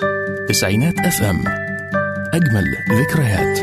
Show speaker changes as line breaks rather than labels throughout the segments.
تسعينات اف ام اجمل ذكريات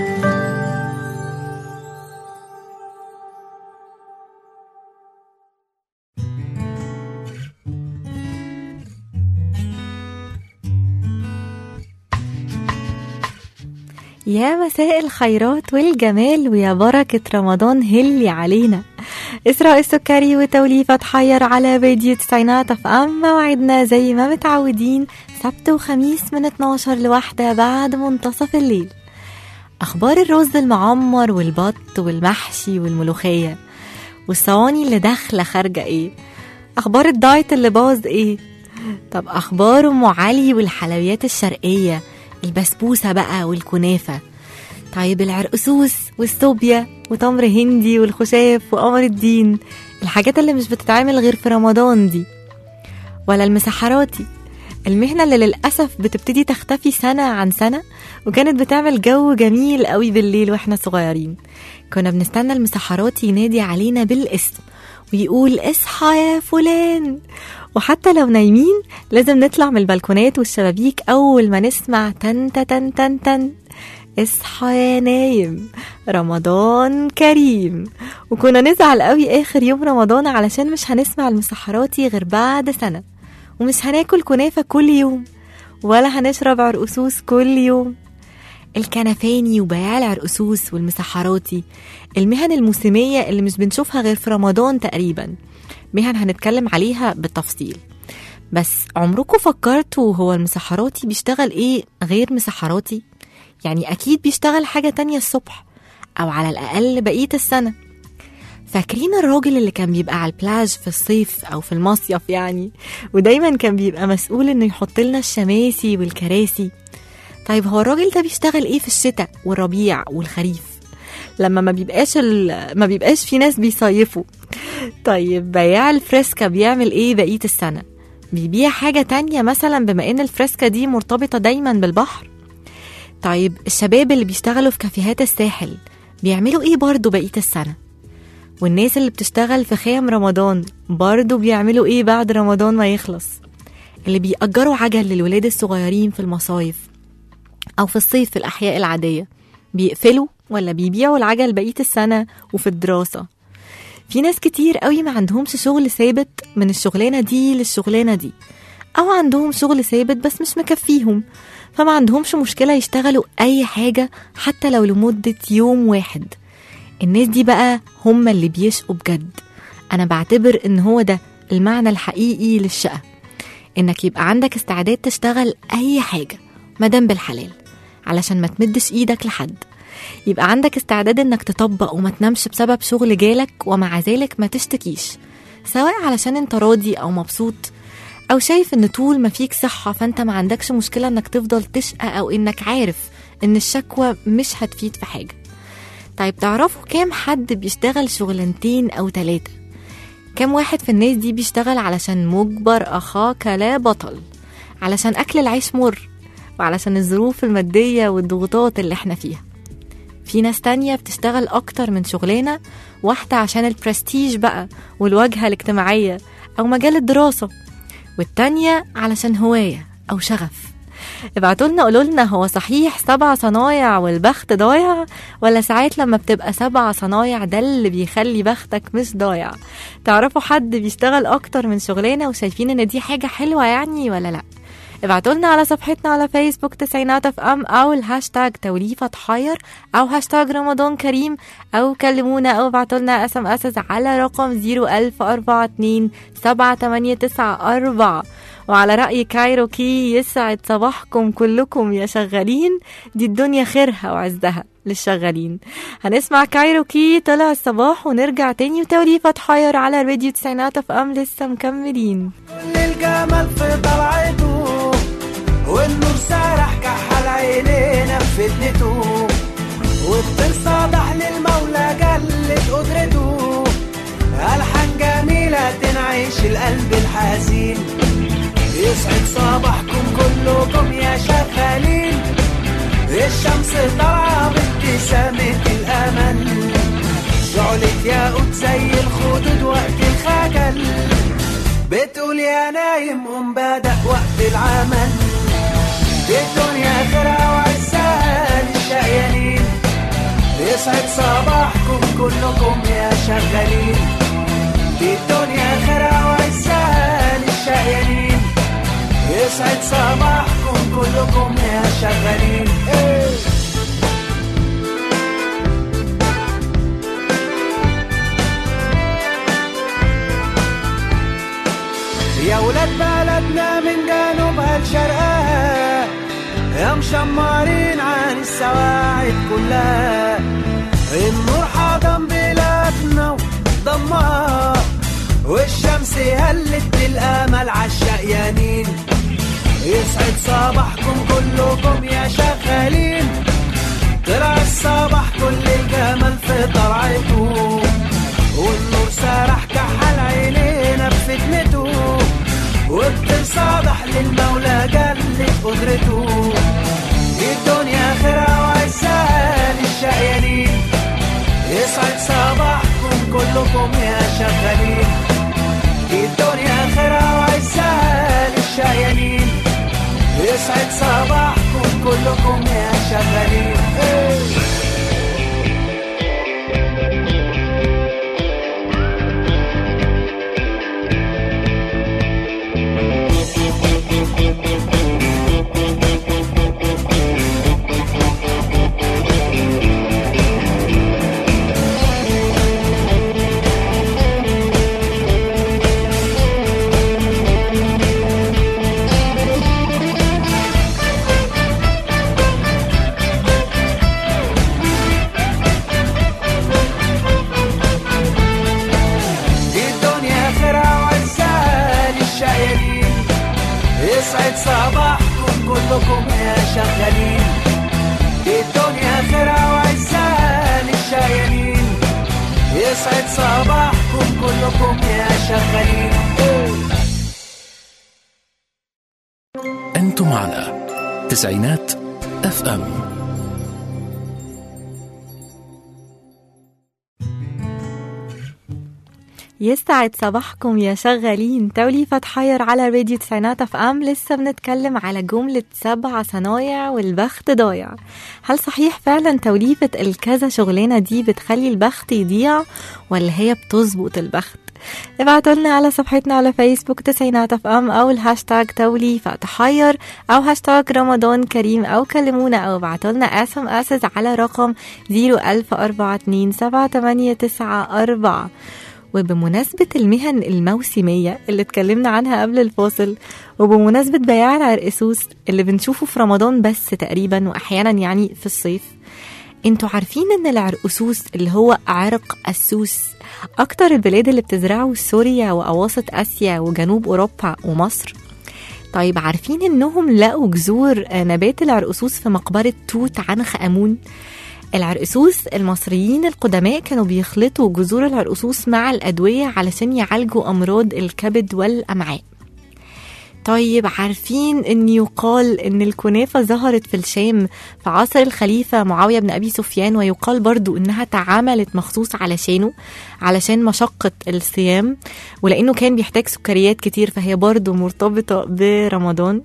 يا مساء الخيرات والجمال ويا بركة رمضان هلي علينا إسراء السكري وتوليفة تحير على راديو تسعينات اف ام موعدنا زي ما متعودين سبت وخميس من 12 لواحدة بعد منتصف الليل أخبار الرز المعمر والبط والمحشي والملوخية والصواني اللي داخلة خارجة إيه أخبار الدايت اللي باظ إيه طب أخبار أم علي والحلويات الشرقية البسبوسة بقى والكنافة طيب العرقسوس والسوبيا وتمر هندي والخشاف وقمر الدين الحاجات اللي مش بتتعمل غير في رمضان دي ولا المسحراتي المهنة اللي للأسف بتبتدي تختفي سنة عن سنة وكانت بتعمل جو جميل قوي بالليل واحنا صغيرين كنا بنستنى المسحراتي ينادي علينا بالاسم ويقول اصحى يا فلان وحتى لو نايمين لازم نطلع من البلكونات والشبابيك أول ما نسمع تن تن تن تن اصحى يا نايم رمضان كريم وكنا نزعل قوي آخر يوم رمضان علشان مش هنسمع المسحراتي غير بعد سنة ومش هناكل كنافة كل يوم ولا هنشرب عرقسوس كل يوم الكنفاني وبياع العرقسوس والمسحراتي المهن الموسمية اللي مش بنشوفها غير في رمضان تقريبا مهن هنتكلم عليها بالتفصيل بس عمركم فكرتوا هو المسحراتي بيشتغل ايه غير مسحراتي يعني اكيد بيشتغل حاجة تانية الصبح او على الاقل بقية السنة فاكرين الراجل اللي كان بيبقى على البلاج في الصيف او في المصيف يعني ودايما كان بيبقى مسؤول انه يحط لنا الشماسي والكراسي طيب هو الراجل ده بيشتغل ايه في الشتاء والربيع والخريف لما ما بيبقاش ال... ما بيبقاش في ناس بيصيفوا طيب بياع الفريسكا بيعمل ايه بقية السنة بيبيع حاجة تانية مثلا بما ان الفريسكا دي مرتبطة دايما بالبحر طيب الشباب اللي بيشتغلوا في كافيهات الساحل بيعملوا ايه برضو بقية السنة والناس اللي بتشتغل في خيام رمضان برضو بيعملوا ايه بعد رمضان ما يخلص اللي بيأجروا عجل للولاد الصغيرين في المصايف أو في الصيف في الأحياء العادية بيقفلوا ولا بيبيعوا العجل بقية السنة وفي الدراسة في ناس كتير قوي ما عندهمش شغل ثابت من الشغلانة دي للشغلانة دي أو عندهم شغل ثابت بس مش مكفيهم فما عندهمش مشكلة يشتغلوا أي حاجة حتى لو لمدة يوم واحد الناس دي بقى هم اللي بيشقوا بجد أنا بعتبر إن هو ده المعنى الحقيقي للشقة إنك يبقى عندك استعداد تشتغل أي حاجة مادام بالحلال علشان ما تمدش إيدك لحد يبقى عندك استعداد إنك تطبق وما تنامش بسبب شغل جالك ومع ذلك ما تشتكيش سواء علشان انت راضي أو مبسوط أو شايف إن طول ما فيك صحة فأنت ما عندكش مشكلة إنك تفضل تشقى أو إنك عارف إن الشكوى مش هتفيد في حاجة طيب تعرفوا كام حد بيشتغل شغلانتين أو تلاتة كام واحد في الناس دي بيشتغل علشان مجبر أخاك لا بطل علشان أكل العيش مر وعلشان الظروف المادية والضغوطات اللي احنا فيها في ناس تانية بتشتغل أكتر من شغلانة واحدة عشان البرستيج بقى والواجهة الاجتماعية أو مجال الدراسة والتانية علشان هواية أو شغف ابعتوا لنا قولوا لنا هو صحيح سبع صنايع والبخت ضايع ولا ساعات لما بتبقى سبع صنايع ده اللي بيخلي بختك مش ضايع تعرفوا حد بيشتغل اكتر من شغلانه وشايفين ان دي حاجه حلوه يعني ولا لا ابعتوا لنا على صفحتنا على فيسبوك تسعينات اف ام او الهاشتاج توليفة تحير او هاشتاج رمضان كريم او كلمونا او ابعتوا لنا اس ام اس على رقم 01042 78994 وعلى رأي كايروكي يسعد صباحكم كلكم يا شغالين دي الدنيا خيرها وعزها للشغالين هنسمع كايروكي طلع الصباح ونرجع تاني وتوليفة تحير على راديو تسعينات اف ام لسه مكملين
الجمال في طلعته والنور سارح كحل عينينا في فتنته والطير صادح للمولى جلت قدرته ألحان جميلة تنعيش القلب الحزين يسعد صباحكم كلكم يا شغالين الشمس طالعة بابتسامة الأمل شعلة ياقوت زي الخدود وقت الخجل بتقول يا نايم قوم بدأ وقت العمل دي الدنيا خيرها وعزها للشقيانين يسعد صباحكم كلكم يا شغالين دي الدنيا خيرها وعزها للشقيانين يسعد صباحكم كلكم يا شغالين إيه. يا ولاد بلدنا من جنوبها لشرقها يا مشمرين عن السواعد كلها النور حضن بلادنا وضمها والشمس هلت الامل عالشقيانين يسعد صباحكم كلكم يا شغالين طلع الصباح كل الجمال في طلعته والنور سرح كحل عينينا بفتنته وبتصادح للمولى جلت قدرته دي الدنيا خيرها وعزها للشقيانين يسعد صباحكم كلكم يا شغالين دي الدنيا خيرها وعزها للشقيانين يسعد صباحكم كلكم يا شغالين إيه. دي الدنيا خيرها وعزها للشقيانين يسعد صباحكم كلكم يا شغالين دي الدنيا خيرها وعزها للشقيانين يسعد صباحكم كلكم يا شغالين
أنتم على تسعينات اف ام
يسعد صباحكم يا شغالين توليفة حير على راديو تسعينات اف ام لسه بنتكلم على جملة سبع صنايع والبخت ضايع هل صحيح فعلا توليفة الكذا شغلانة دي بتخلي البخت يضيع ولا هي بتظبط البخت ابعتوا لنا على صفحتنا على فيسبوك تسعينات اف ام او الهاشتاج توليفة تحير او هاشتاج رمضان كريم او كلمونا او ابعتوا لنا اس ام اس على رقم 010427894 وبمناسبة المهن الموسمية اللي اتكلمنا عنها قبل الفاصل وبمناسبة بياع العرقسوس اللي بنشوفه في رمضان بس تقريبا وأحيانا يعني في الصيف انتوا عارفين ان العرقسوس اللي هو عرق السوس اكتر البلاد اللي بتزرعه سوريا واواسط اسيا وجنوب اوروبا ومصر طيب عارفين انهم لقوا جذور آه، نبات العرقسوس في مقبرة توت عنخ امون العرقسوس المصريين القدماء كانوا بيخلطوا جذور العرقسوس مع الأدوية علشان يعالجوا أمراض الكبد والأمعاء طيب عارفين ان يقال ان الكنافة ظهرت في الشام في عصر الخليفة معاوية بن ابي سفيان ويقال برضو انها تعاملت مخصوص علشانه علشان مشقة الصيام ولانه كان بيحتاج سكريات كتير فهي برضو مرتبطة برمضان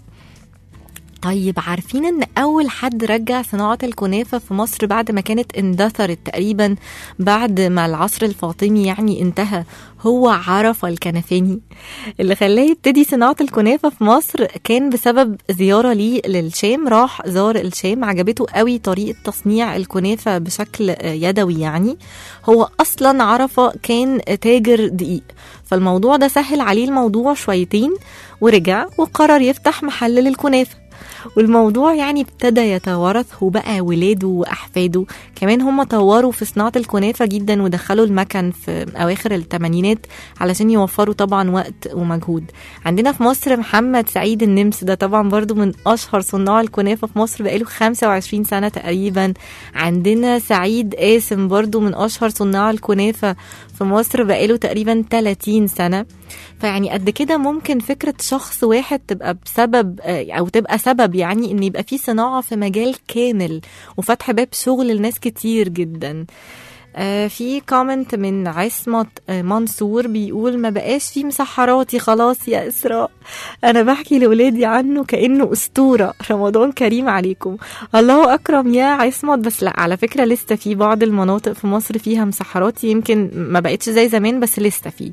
طيب عارفين ان اول حد رجع صناعة الكنافة في مصر بعد ما كانت اندثرت تقريبا بعد ما العصر الفاطمي يعني انتهى هو عرفة الكنفاني اللي خلاه يبتدي صناعة الكنافة في مصر كان بسبب زيارة ليه للشام راح زار الشام عجبته قوي طريقة تصنيع الكنافة بشكل يدوي يعني هو أصلا عرفة كان تاجر دقيق فالموضوع ده سهل عليه الموضوع شويتين ورجع وقرر يفتح محل للكنافة والموضوع يعني ابتدى يتوارث وبقى ولاده واحفاده كمان هم طوروا في صناعه الكنافه جدا ودخلوا المكن في اواخر الثمانينات علشان يوفروا طبعا وقت ومجهود عندنا في مصر محمد سعيد النمس ده طبعا برضو من اشهر صناع الكنافه في مصر بقاله 25 سنه تقريبا عندنا سعيد قاسم برضو من اشهر صناع الكنافه في مصر بقاله تقريبا 30 سنه فيعني قد كده ممكن فكرة شخص واحد تبقى بسبب أو تبقى سبب يعني إن يبقى في صناعة في مجال كامل وفتح باب شغل لناس كتير جدا آه في كومنت من عصمت آه منصور بيقول ما بقاش في مسحراتي خلاص يا إسراء أنا بحكي لولادي عنه كأنه أسطورة رمضان كريم عليكم الله أكرم يا عصمت بس لا على فكرة لسه في بعض المناطق في مصر فيها مسحراتي يمكن ما بقتش زي زمان بس لسه في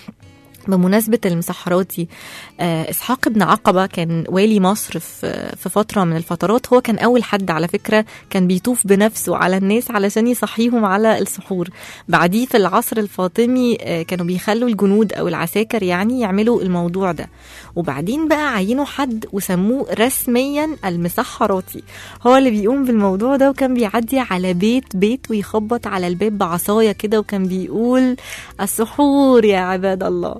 بمناسبة المسحرات دي آه، إسحاق بن عقبة كان والي مصر في في فترة من الفترات هو كان أول حد على فكرة كان بيطوف بنفسه على الناس علشان يصحيهم على السحور بعديه في العصر الفاطمي آه، كانوا بيخلوا الجنود أو العساكر يعني يعملوا الموضوع ده وبعدين بقى عينوا حد وسموه رسميا المسحراتي هو اللي بيقوم بالموضوع ده وكان بيعدي على بيت بيت ويخبط على الباب بعصاية كده وكان بيقول السحور يا عباد الله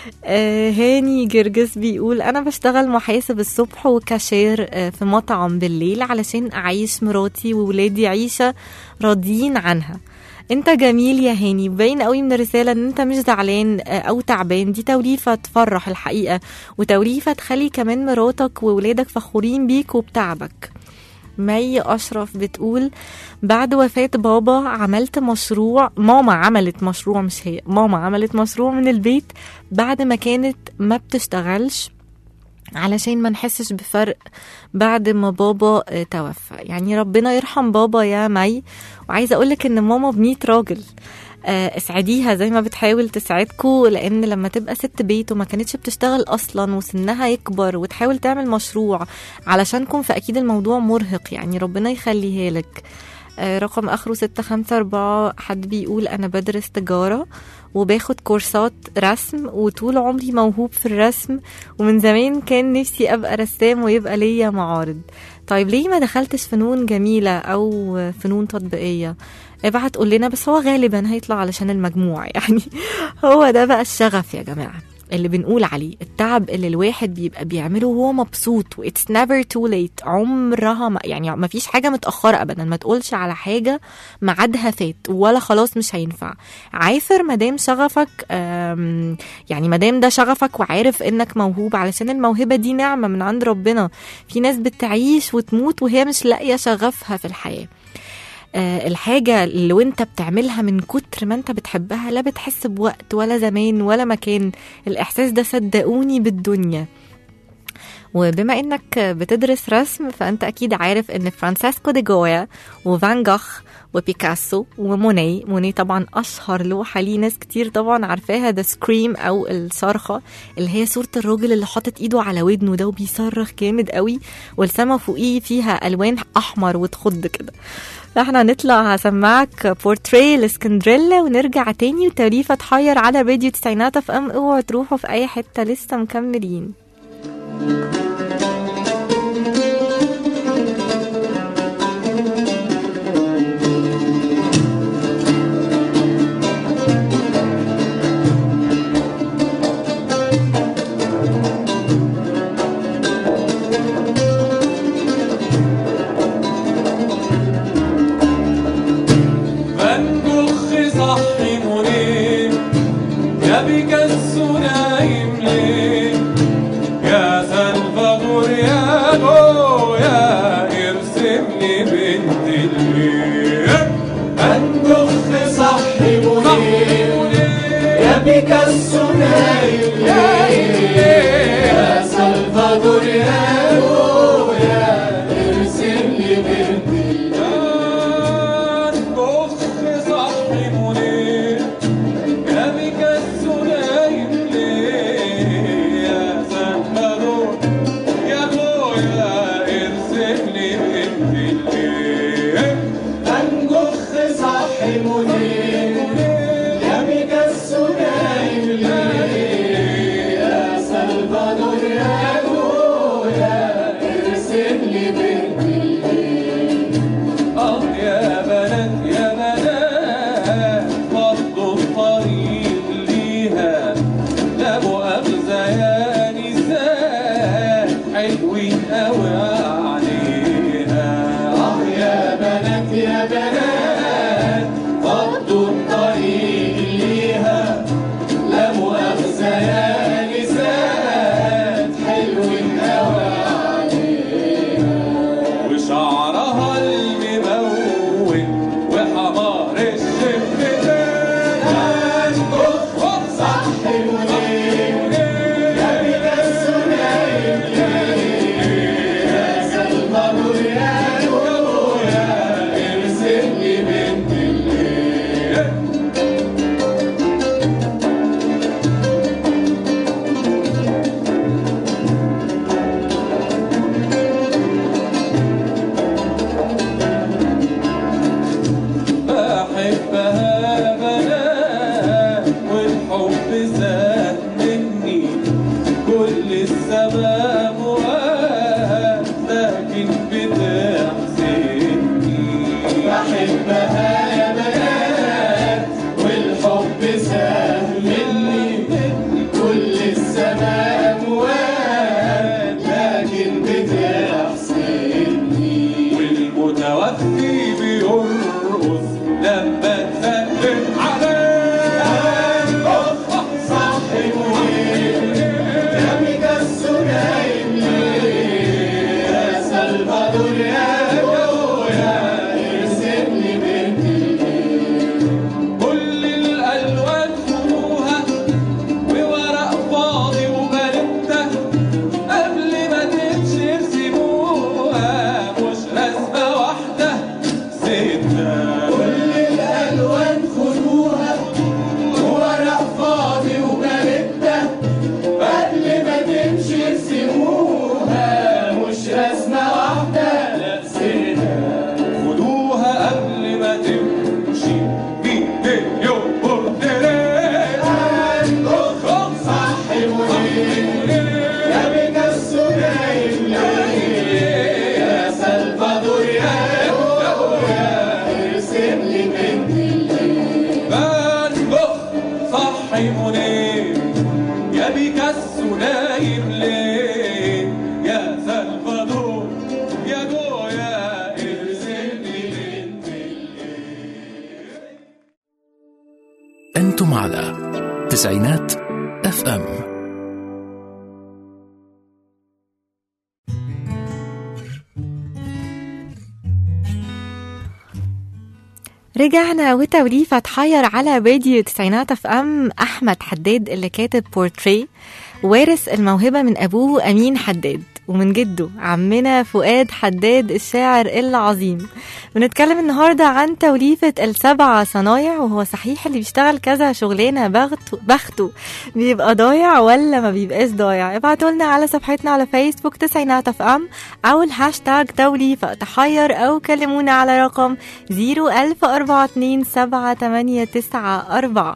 آه هاني جرجس بيقول انا بشتغل محاسب الصبح وكاشير آه في مطعم بالليل علشان اعيش مراتي وولادي عيشه راضيين عنها انت جميل يا هاني باين قوي من الرساله ان انت مش زعلان آه، او تعبان دي توليفه تفرح الحقيقه وتوليفه تخلي كمان مراتك وولادك فخورين بيك وبتعبك مي أشرف بتقول بعد وفاة بابا عملت مشروع ماما عملت مشروع مش هي ماما عملت مشروع من البيت بعد ما كانت ما بتشتغلش علشان ما نحسش بفرق بعد ما بابا آه، توفى يعني ربنا يرحم بابا يا مي وعايزه اقولك ان ماما بميت راجل آه، اسعديها زي ما بتحاول تسعدكوا لان لما تبقى ست بيت وما كانتش بتشتغل اصلا وسنها يكبر وتحاول تعمل مشروع علشانكم فاكيد الموضوع مرهق يعني ربنا يخليها لك آه، رقم اخره ستة خمسة أربعة حد بيقول أنا بدرس تجارة وباخد كورسات رسم وطول عمري موهوب في الرسم ومن زمان كان نفسي أبقى رسام ويبقى ليا معارض طيب ليه ما دخلتش فنون جميلة أو فنون تطبيقية ابعت قول لنا بس هو غالبا هيطلع علشان المجموع يعني هو ده بقى الشغف يا جماعة اللي بنقول عليه التعب اللي الواحد بيبقى بيعمله وهو مبسوط و it's never too late عمرها ما يعني ما فيش حاجة متأخرة أبدا ما تقولش على حاجة ميعادها فات ولا خلاص مش هينفع عافر مادام شغفك آم، يعني مادام ده شغفك وعارف انك موهوب علشان الموهبة دي نعمة من عند ربنا في ناس بتعيش وتموت وهي مش لاقية شغفها في الحياة آه، الحاجة اللي وانت بتعملها من كتر ما انت بتحبها لا بتحس بوقت ولا زمان ولا مكان الإحساس ده صدقوني بالدنيا وبما انك بتدرس رسم فانت اكيد عارف ان فرانسيسكو دي جويا وفان جوخ وبيكاسو وموني موني طبعا اشهر لوحه ليه ناس كتير طبعا عارفاها ذا سكريم او الصرخه اللي هي صوره الراجل اللي حاطط ايده على ودنه ده وبيصرخ جامد قوي والسما فوقيه فيها الوان احمر وتخض كده فاحنا هنطلع هسمعك بورتري لاسكندريلا ونرجع تاني وتوليفه تحير على راديو تسعينات اف ام اوعوا تروحوا في اي حته لسه مكملين
بنجخ صحي منير يا بيكاسو نايم ليه يا سلفى كل السماء أموات لكن بتحزني بحبها يا بنات والحب سهل مني كل السماء أموات لكن بتحزني والمتوفي بيرقص لما تثبت عليه صح يا ميكاسو نايم ليه يا سلفادور يا جويا ارسم لي بنتي كل الالوان فوها وورق فاضي وبلدة قبل ما تنشر سيبوها مش رسمة واحدة ستة كل الألوان خدوها وورق فاضي وبلدة قبل ما تنشر سيبوها مش رسمة واحدة لا ستة خدوها قبل ما تمشي مليون بورتريه صح منير يا بيكاسو نايم ليه يا سلفادور يا جويا ارسم لي بنتي فان جوخ صح منير يا بيكاسو نايم ليه يا سلفادور يا جويا ارسم لي بنتي
أنتم على تسعينات اف ام
رجعنا وتوليفة تحير على راديو تسعينات اف ام احمد حداد اللي كاتب بورتري وارث الموهبة من ابوه امين حداد ومن جده عمنا فؤاد حداد الشاعر العظيم بنتكلم النهاردة عن توليفة السبع صنايع وهو صحيح اللي بيشتغل كذا شغلانة بخته, بخته بيبقى ضايع ولا ما بيبقاش ضايع ابعتوا لنا على صفحتنا على فيسبوك تسعينات اف ام او الهاشتاج توليفة تحير او كلمونا على رقم 010427894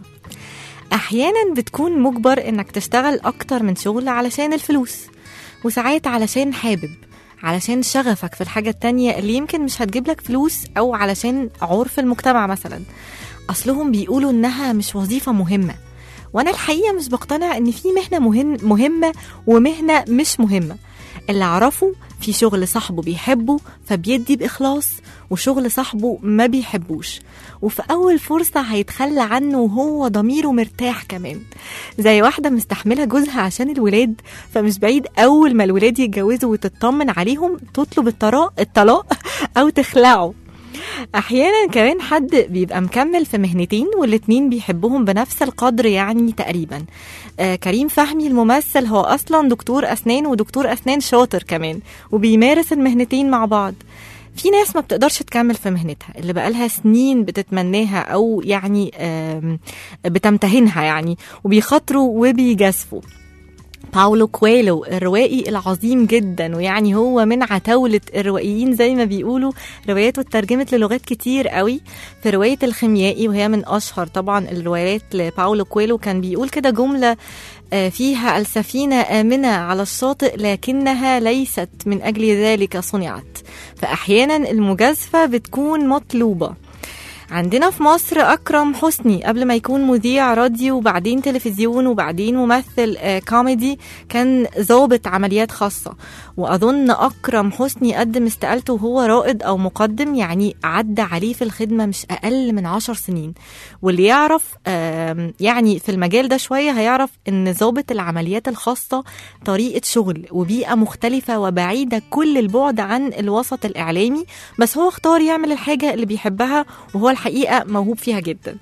احيانا بتكون مجبر انك تشتغل اكتر من شغل علشان الفلوس وساعات علشان حابب علشان شغفك في الحاجة التانية اللي يمكن مش هتجيب لك فلوس أو علشان عرف المجتمع مثلا أصلهم بيقولوا إنها مش وظيفة مهمة وأنا الحقيقة مش بقتنع إن في مهنة مهم مهمة ومهنة مش مهمة اللي أعرفه في شغل صاحبه بيحبه فبيدي بإخلاص وشغل صاحبه ما بيحبوش وفي أول فرصة هيتخلى عنه وهو ضميره مرتاح كمان زي واحدة مستحملة جوزها عشان الولاد فمش بعيد أول ما الولاد يتجوزوا وتطمن عليهم تطلب الطلاق الطلاق أو تخلعه احيانا كمان حد بيبقى مكمل في مهنتين والاتنين بيحبوهم بنفس القدر يعني تقريبا آه كريم فهمي الممثل هو اصلا دكتور اسنان ودكتور اسنان شاطر كمان وبيمارس المهنتين مع بعض في ناس ما بتقدرش تكمل في مهنتها اللي بقالها سنين بتتمناها او يعني آم، بتمتهنها يعني وبيخاطروا وبيجازفوا باولو كويلو الروائي العظيم جدا ويعني هو من عتاولة الروائيين زي ما بيقولوا رواياته اترجمت للغات كتير قوي في رواية الخيميائي وهي من أشهر طبعا الروايات لباولو كويلو كان بيقول كده جملة آه، فيها السفينة آمنة على الشاطئ لكنها ليست من أجل ذلك صنعت فأحيانا المجازفة بتكون مطلوبة عندنا في مصر أكرم حسني قبل ما يكون مذيع راديو وبعدين تلفزيون وبعدين ممثل آه، كوميدي كان ضابط عمليات خاصة وأظن أكرم حسني قدم استقالته وهو رائد أو مقدم يعني عدى عليه في الخدمة مش أقل من عشر سنين واللي يعرف آم، يعني في المجال ده شوية هيعرف إن ضابط العمليات الخاصة طريقة شغل وبيئة مختلفة وبعيدة كل البعد عن الوسط الإعلامي بس هو اختار يعمل الحاجة اللي بيحبها وهو الحقيقة موهوب فيها جدا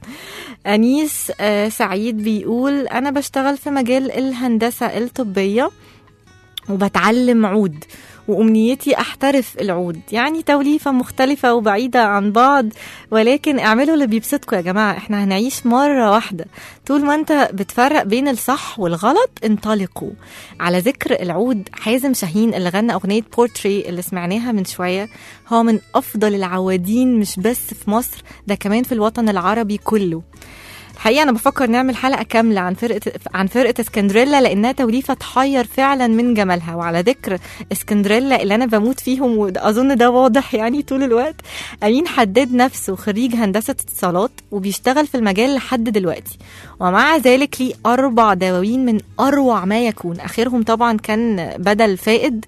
أنيس آه، سعيد بيقول أنا بشتغل في مجال الهندسة الطبية وبتعلم عود وأمنيتي أحترف العود يعني توليفة مختلفة وبعيدة عن بعض ولكن اعملوا اللي بيبسطكم يا جماعة احنا هنعيش مرة واحدة طول ما انت بتفرق بين الصح والغلط انطلقوا على ذكر العود حازم شاهين اللي غنى أغنية بورتري اللي سمعناها من شوية هو من أفضل العوادين مش بس في مصر ده كمان في الوطن العربي كله الحقيقه انا بفكر نعمل حلقه كامله عن فرقه عن فرقه اسكندريلا لانها توليفه تحير فعلا من جمالها وعلى ذكر اسكندريلا اللي انا بموت فيهم واظن ده واضح يعني طول الوقت امين حداد نفسه خريج هندسه اتصالات وبيشتغل في المجال لحد دلوقتي ومع ذلك ليه اربع دواوين من اروع ما يكون اخرهم طبعا كان بدل فائد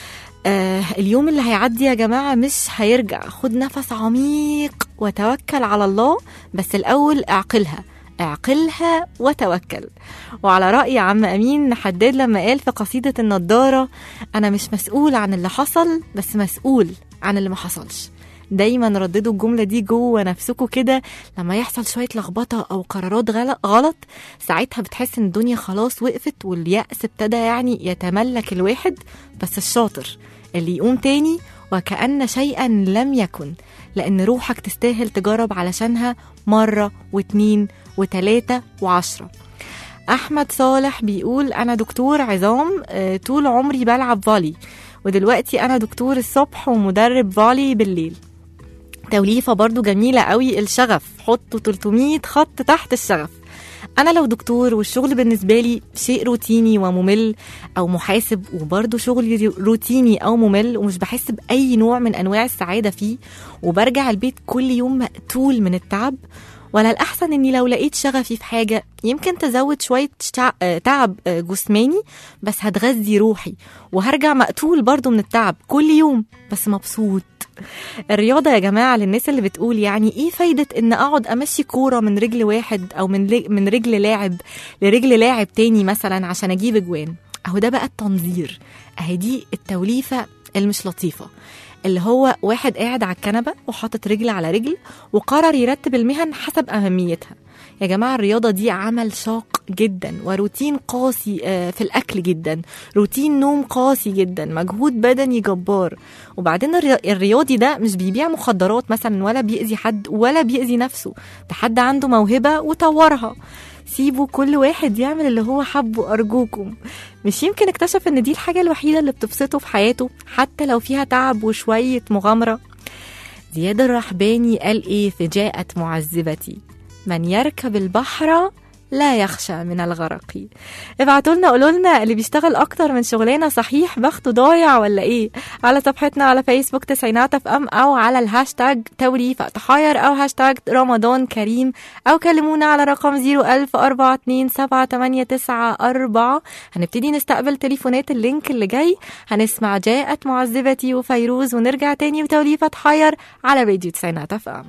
آه اليوم اللي هيعدي يا جماعة مش هيرجع خد نفس عميق وتوكل على الله بس الأول اعقلها اعقلها وتوكل وعلى رأي عم أمين حداد لما قال في قصيدة النضارة أنا مش مسؤول عن اللي حصل بس مسؤول عن اللي ما حصلش دايما رددوا الجملة دي جوه نفسكم كده لما يحصل شوية لخبطة أو قرارات غل- غلط ساعتها بتحس إن الدنيا خلاص وقفت واليأس ابتدى يعني يتملك الواحد بس الشاطر اللي يقوم تاني وكأن شيئا لم يكن لأن روحك تستاهل تجرب علشانها مرة واتنين وتلاتة وعشرة أحمد صالح بيقول أنا دكتور عظام آه، طول عمري بلعب فولي ودلوقتي أنا دكتور الصبح ومدرب فولي بالليل توليفة برضو جميلة قوي الشغف حطوا 300 خط تحت الشغف أنا لو دكتور والشغل بالنسبة لي شيء روتيني وممل أو محاسب وبرضه شغلي روتيني أو ممل ومش بحس بأي نوع من أنواع السعادة فيه وبرجع البيت كل يوم مقتول من التعب ولا الأحسن إني لو لقيت شغفي في حاجة يمكن تزود شوية شع- آه، تعب آه، جسماني بس هتغذي روحي وهرجع مقتول برضه من التعب كل يوم بس مبسوط الرياضة يا جماعة للناس اللي بتقول يعني ايه فايدة ان اقعد امشي كورة من رجل واحد او من لج- من رجل لاعب لرجل لاعب تاني مثلا عشان اجيب اجوان اهو ده بقى التنظير اهي دي التوليفة المش لطيفة اللي هو واحد قاعد على الكنبة وحاطط رجل على رجل وقرر يرتب المهن حسب أهميتها يا جماعة الرياضة دي عمل شاق جدا وروتين قاسي آه، في الأكل جدا روتين نوم قاسي جدا مجهود بدني جبار وبعدين الري- الرياضي ده مش بيبيع مخدرات مثلا ولا بيأذي حد ولا بيأذي نفسه ده حد عنده موهبة وطورها سيبوا كل واحد يعمل اللي هو حبه أرجوكم مش يمكن اكتشف ان دي الحاجة الوحيدة اللي بتبسطه في حياته حتى لو فيها تعب وشوية مغامرة زياد الرحباني قال ايه في جاءت معذبتي من يركب البحر لا يخشى من الغرق ابعتوا لنا قولوا لنا اللي بيشتغل اكتر من شغلانه صحيح بخته ضايع ولا ايه على صفحتنا على فيسبوك تسعينات اف ام او على الهاشتاج توليفة تحاير او هاشتاج رمضان كريم او كلمونا على رقم 01042 هنبتدي نستقبل تليفونات اللينك اللي جاي هنسمع جاءت معذبتي وفيروز ونرجع تاني بتوليفة تحير على راديو تسعينات اف ام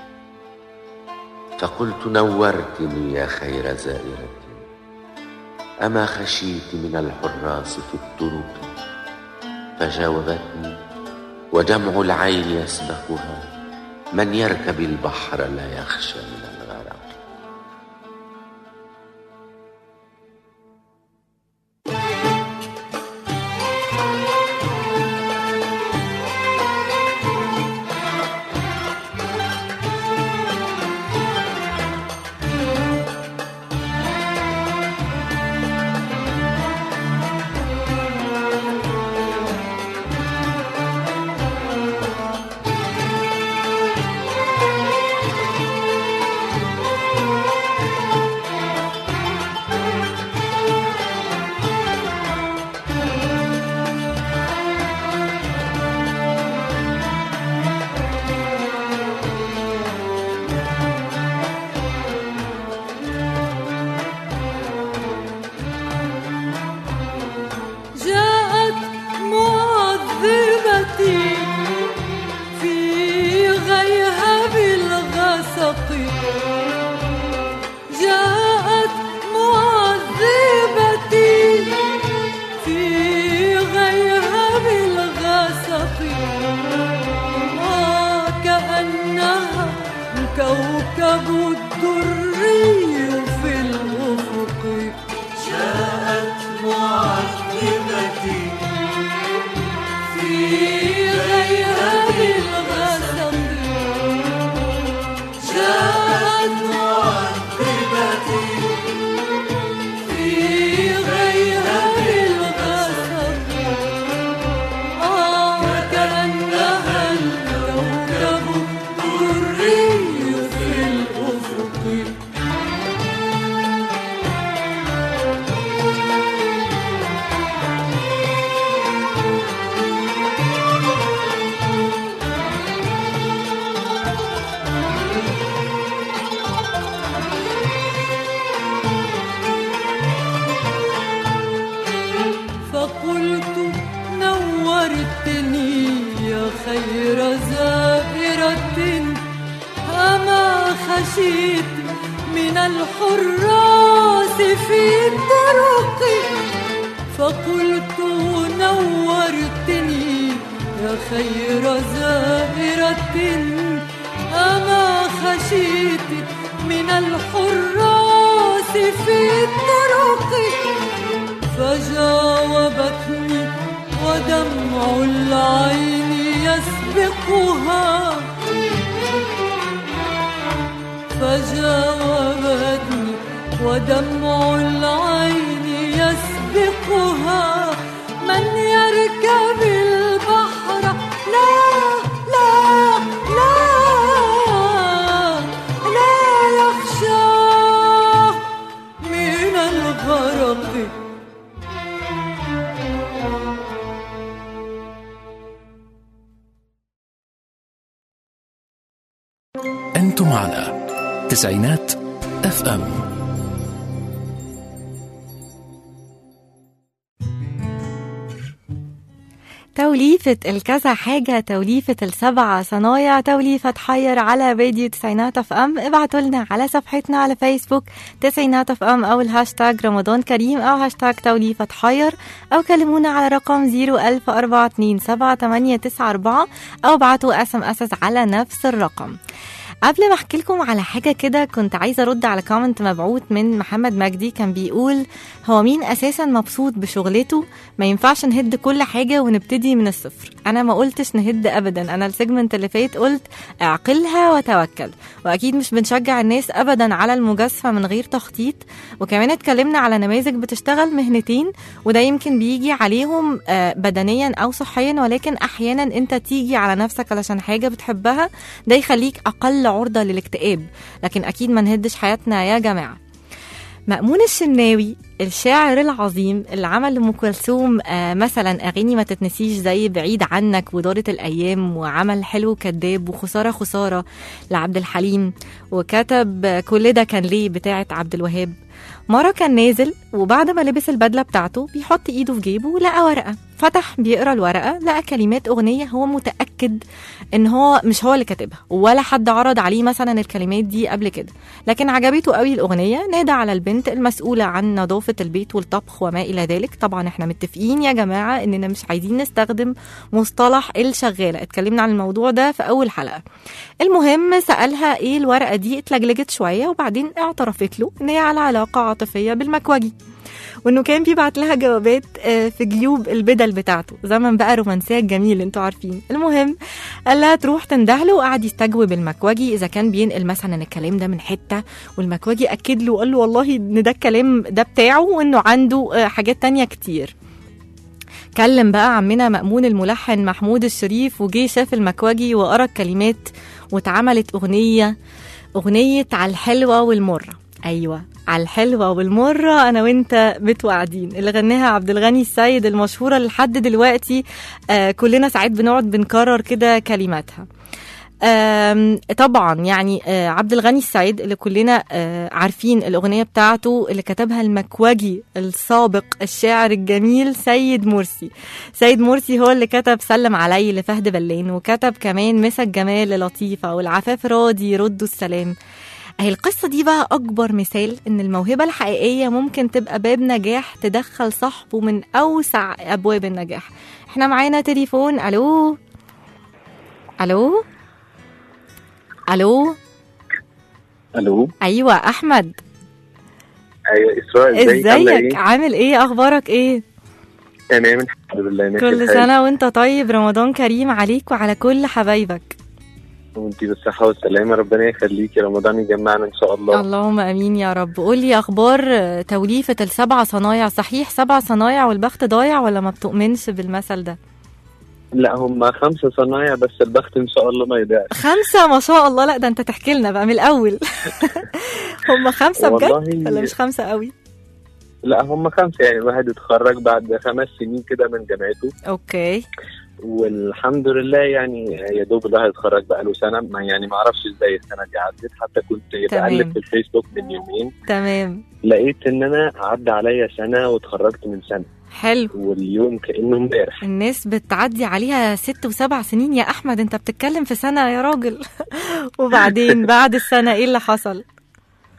فقلت نورتني يا خير زائرة أما خشيت من الحراس في الطرق فجاوبتني ودمع العين يسبقها من يركب البحر لا يخشى من الغرق
جاءت معذبتي في غيهب الغسق جاءت معذبتي في غيهب الغسق وكأنها كوكب الدري في الأفق في غيهب الغسق جاءت معذبتي في غيهب الغسق آه كأنها الكوكب الدري في الأفق فقلت نورتني يا خير زائرة أما خشيت من الحراس في الطرق فجاوبتني ودمع العين يسبقها فجاوبتني ودمع العين يسبقها من يركب البحر لا لا لا لا يخشى من الغرق
أنتم على تسعينات اف ام
توليفة الكذا حاجة توليفة السبع صنايع توليفة حير على فيديو تسعينات اف ام ابعتوا لنا على صفحتنا على فيسبوك تسعينات اف ام او الهاشتاج رمضان كريم او هاشتاج توليفة حير او كلمونا على رقم 014278994 او ابعتوا اس ام اس على نفس الرقم قبل ما احكي لكم على حاجه كده كنت عايزه ارد على كومنت مبعوث من محمد مجدي كان بيقول هو مين اساسا مبسوط بشغلته ما ينفعش نهد كل حاجه ونبتدي من الصفر انا ما قلتش نهد ابدا انا السيجمنت اللي فات قلت اعقلها وتوكل واكيد مش بنشجع الناس ابدا على المجازفه من غير تخطيط وكمان اتكلمنا على نماذج بتشتغل مهنتين وده يمكن بيجي عليهم آه، بدنيا او صحيا ولكن احيانا انت تيجي على نفسك علشان حاجه بتحبها ده يخليك اقل عرضه للاكتئاب لكن اكيد ما نهدش حياتنا يا جماعه مأمون الشناوي الشاعر العظيم اللي عمل لأم كلثوم آه، مثلا أغاني ما تتنسيش زي بعيد عنك ودارت الأيام وعمل حلو كداب وخسارة خسارة لعبد الحليم وكتب آه، كل ده كان ليه بتاعة عبد الوهاب مرة كان نازل وبعد ما لبس البدلة بتاعته بيحط ايده في جيبه لقى ورقة فتح بيقرا الورقة لقى كلمات أغنية هو متأكد ان هو مش هو اللي كاتبها ولا حد عرض عليه مثلا الكلمات دي قبل كده لكن عجبته قوي الأغنية نادى على البنت المسؤولة عن نظافة البيت والطبخ وما إلى ذلك طبعا احنا متفقين يا جماعة اننا مش عايزين نستخدم مصطلح الشغالة اتكلمنا عن الموضوع ده في أول حلقة المهم سألها ايه الورقة دي اتلجلجت شوية وبعدين اعترفت له ان هي على علاقة عاطفية بالمكوجي وانه كان بيبعت لها جوابات آه، في جيوب البدل بتاعته زمن بقى رومانسيه جميل انتوا عارفين المهم قال لها تروح تندهله وقعد يستجوب المكوجي اذا كان بينقل مثلا الكلام ده من حته والمكوجي اكد له وقال له والله ان ده الكلام ده بتاعه وانه عنده آه، حاجات تانية كتير كلم بقى عمنا مأمون الملحن محمود الشريف وجي شاف المكوجي وقرا الكلمات واتعملت أغنية أغنية على الحلوة والمرة أيوة على الحلوة والمرة أنا وأنت متوعدين اللي غناها عبد الغني السيد المشهورة لحد دلوقتي آه كلنا ساعات بنقعد بنكرر كده كلماتها آم، طبعا يعني آه، عبد الغني السعيد اللي كلنا آه، عارفين الأغنية بتاعته اللي كتبها المكوجي السابق الشاعر الجميل سيد مرسي سيد مرسي هو اللي كتب سلم علي لفهد بلان وكتب كمان مسا الجمال للطيفة والعفاف راضي يردوا السلام اهي القصة دي بقى أكبر مثال إن الموهبة الحقيقية ممكن تبقى باب نجاح تدخل صاحبه من أوسع أبواب النجاح احنا معانا تليفون ألو ألو ألو
الو
أيوة أحمد
ايوه اسراء ازيك عامله
ازيك
ايه؟
عامل ايه أخبارك ايه
تمام الحمد لله ماشي
كل
الحال.
سنة وانت طيب رمضان كريم عليك وعلى كل حبايبك
وانتي بالصحه والسلامه ربنا يخليكي رمضان يجمعنا ان شاء الله
اللهم امين يا رب قولي اخبار توليفه السبع صنايع صحيح سبع صنايع والبخت ضايع ولا ما بتؤمنش بالمثل ده
لا هم خمسه صنايع بس البخت ان شاء الله ما يضيعش
خمسه ما شاء الله لا ده انت تحكي لنا بقى من الاول هم خمسه بجد
والله
ولا مش خمسه قوي
لا هم خمسه يعني واحد اتخرج بعد خمس سنين كده من جامعته
اوكي
والحمد لله يعني يا دوب الواحد اتخرج بقاله سنه ما يعني ما اعرفش ازاي السنه دي عدت حتى كنت
تمام.
بقلب في الفيسبوك من يومين
تمام
لقيت ان انا عدى عليا سنه واتخرجت من سنه
حلو
واليوم كانه امبارح
الناس بتعدي عليها ست وسبع سنين يا احمد انت بتتكلم في سنه يا راجل وبعدين بعد السنه ايه اللي حصل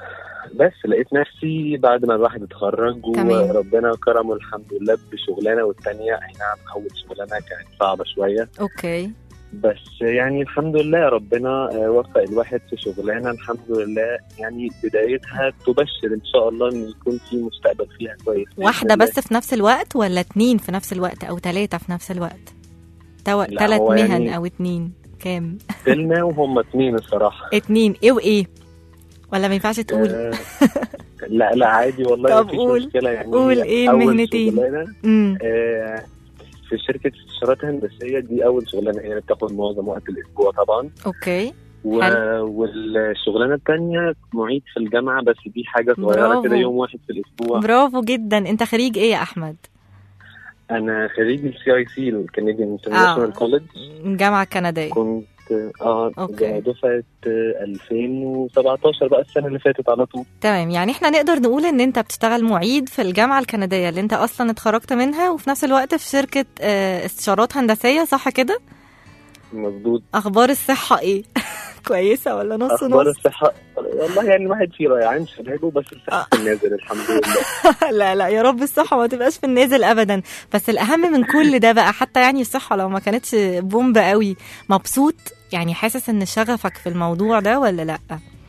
بس لقيت نفسي بعد ما الواحد اتخرج
تمام.
وربنا كرمه الحمد لله بشغلانه والتانيه اي نعم اول شغلانه كانت صعبه شويه
اوكي
بس يعني الحمد لله ربنا آه، وفق الواحد في شغلانه الحمد لله يعني بدايتها تبشر ان شاء الله ان يكون في مستقبل فيها كويس بإذن
واحدة
الله.
بس في نفس الوقت ولا اتنين في نفس الوقت او تلاتة في نفس الوقت تو...
لا،
تلات
هو
مهن
يعني-
او اتنين كام
سلمى وهم اتنين الصراحه
اتنين ايه وايه ولا ما ينفعش تقول
آه، لا لا عادي والله
طب
مفيش
قول-
مشكله يعني
قول
هي
إيه
أول
المهنتين؟
شغلانة،
امم
آه، في شركه استشارات هندسيه دي اول شغلانه هي بتاخد معظم وقت الاسبوع طبعا
اوكي
و...
حلو.
والشغلانه الثانيه معيد في الجامعه بس دي حاجه صغيره
برافو.
كده يوم واحد في الاسبوع
برافو جدا انت خريج ايه يا احمد
انا خريج السي اي سي الكنديان انترناشونال كولج
جامعة كندية
كنت اه
أوكي.
دفعه آه، 2017 بقى السنه اللي فاتت على طول
تمام يعني احنا نقدر نقول ان انت بتشتغل معيد في الجامعة الكندية اللي انت اصلا اتخرجت منها وفي نفس الوقت في شركة آه، استشارات هندسية صح كده
مظبوط
اخبار الصحة ايه كويسة ولا نص
اخبار
نص
الصحه والله يعني الواحد في ريعان شبابه بس الصحه في النازل الحمد لله
لا لا يا رب الصحة ما تبقاش في النازل ابدا بس الاهم من كل ده بقى حتى يعني الصحة لو ما كانتش بومب قوي مبسوط يعني حاسس ان شغفك في الموضوع ده ولا لا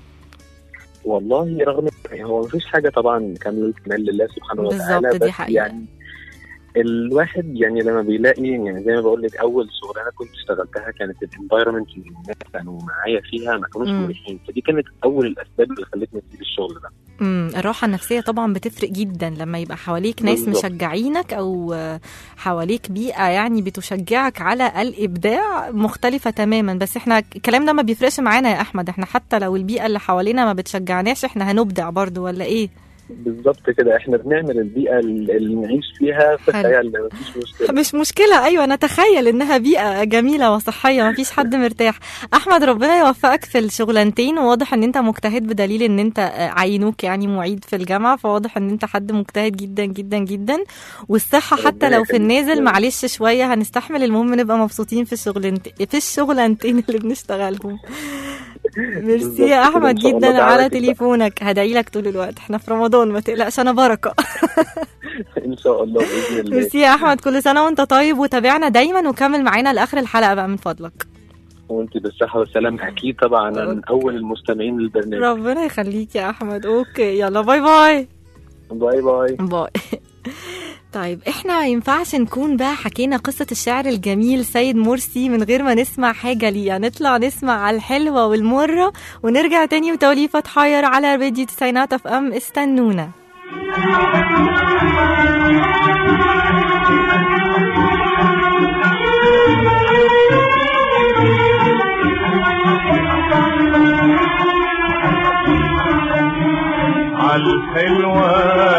والله رغم يعني هو مفيش حاجه طبعا كامله الكمال لله سبحانه وتعالى
بالظبط، دي
بس
حقيقة.
يعني الواحد يعني لما بيلاقي يعني زي ما بقول لك اول شغلانه كنت اشتغلتها كانت الانفايرمنت اللي الناس كانوا معايا فيها ما كانوش
مم.
مريحين فدي كانت اول الاسباب اللي خلتني اسيب الشغل ده
امم الراحة النفسية طبعا بتفرق جدا لما يبقى حواليك ناس
بالظبط.
مشجعينك او آه، حواليك بيئة يعني بتشجعك على الابداع مختلفة تماما بس احنا الكلام ده ما بيفرقش معانا يا احمد احنا حتى لو البيئة اللي حوالينا ما بتشجعناش احنا هنبدع برضو ولا ايه
بالظبط كده احنا بنعمل البيئه اللي نعيش فيها في
حلو.
خيالنا مفيش مشكله
مش مشكلة أيوة نتخيل إنها بيئة جميلة وصحية ما فيش حد مرتاح أحمد ربنا يوفقك في الشغلانتين وواضح إن أنت مجتهد بدليل إن أنت آه، عينوك يعني معيد في الجامعة فواضح إن أنت حد مجتهد جدا جدا جدا والصحة حتى
ربنا
لو في
يخليك.
النازل معلش شوية هنستحمل المهم نبقى مبسوطين في الشغلانت في الشغلانتين اللي بنشتغلهم ميرسي
بالظبط
يا
كده،
أحمد
إن شاء الله
جدا على
دعواتك بقى.
تليفونك هدعي لك طول الوقت احنا في رمضان ما تقلقش أنا بركة
ان شاء الله باذن الله
ميرسي يا احمد كل سنه وانت طيب وتابعنا دايما وكمل معانا لاخر الحلقه بقى من فضلك
وانت بالصحه والسلامه اكيد طبعا انا من اول المستمعين للبرنامج
ربنا يخليك يا احمد اوكي يلا باي باي
باي باي
باي طيب احنا ما ينفعش نكون بقى حكينا قصة الشعر الجميل سيد مرسي من غير ما نسمع حاجة ليه نطلع نسمع على الحلوة والمرة ونرجع تاني وتوليفة تحير على راديو تسعينات اف ام استنونا
عالحلوة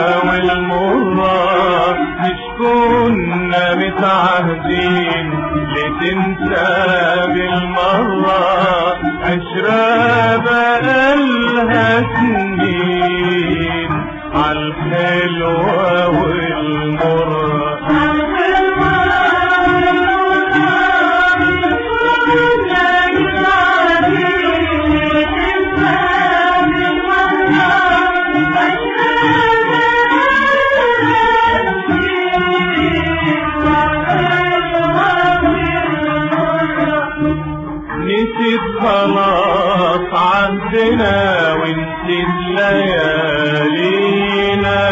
والمرة مش كنا متعهدين لتنسى بالمرة عشرة بقالها سنين عالحلوة والمرة نسيت خلاص عهدنا ونسيت ليالينا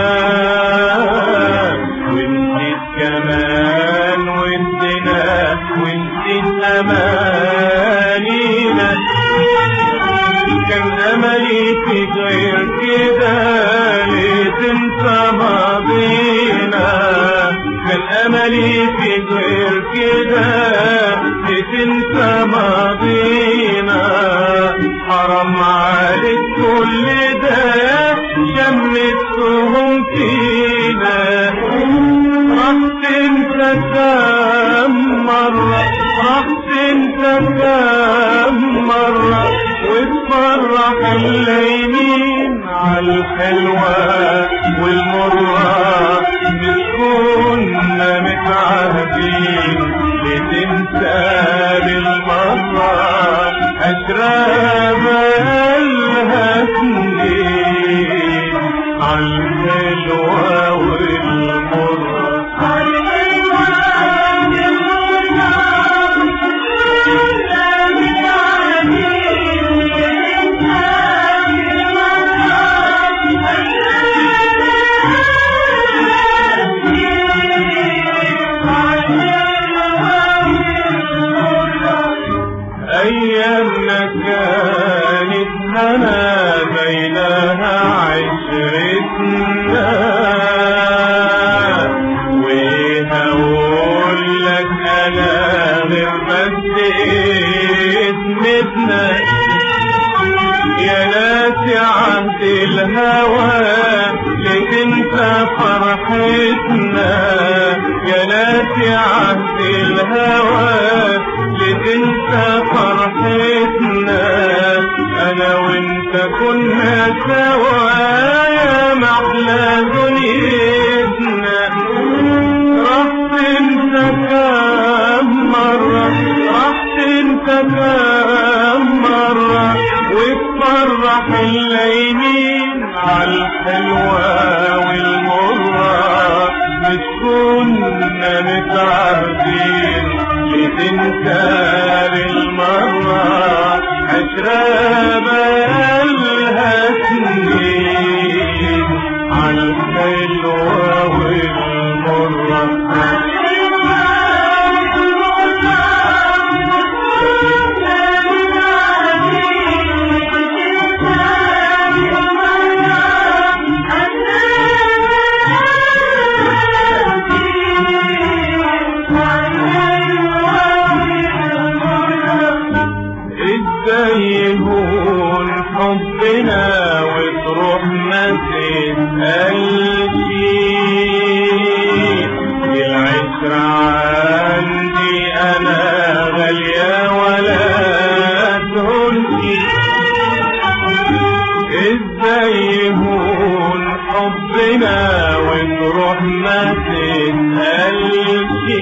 ونسيت كمان ودنا ونسيت أمانينا كان أملي في غير كده ليه تنسى ماضينا كان أملي في غير كده ليه تنسى ماضينا حرام عليك كل ده شمتهم فينا راح تنسى كام مرة راح تنسى كام مرة وتفرح الليمين عالحلوة والمرة مش كنا متعهدين لتنسى بالمرة أشراب الها سنين الهوى لتنسى فرحتنا يا ناسي عهد الهوى لتنسى فرحتنا انا وانت كنا سوا يا محلى دنيتنا راح تنسى كم مرة راح تنسى كم مرة وتفرح الليمين عالحلوة والمرة مش كنا متعهدين لتنسى بالمرة عشرة بقالها سنين عالحلوة والمرة ازاي يهون حبنا وتروح ما تسألش العشرة عندي انا غالية ولا تهونش ازاي يهون حبنا وتروح ما تسألش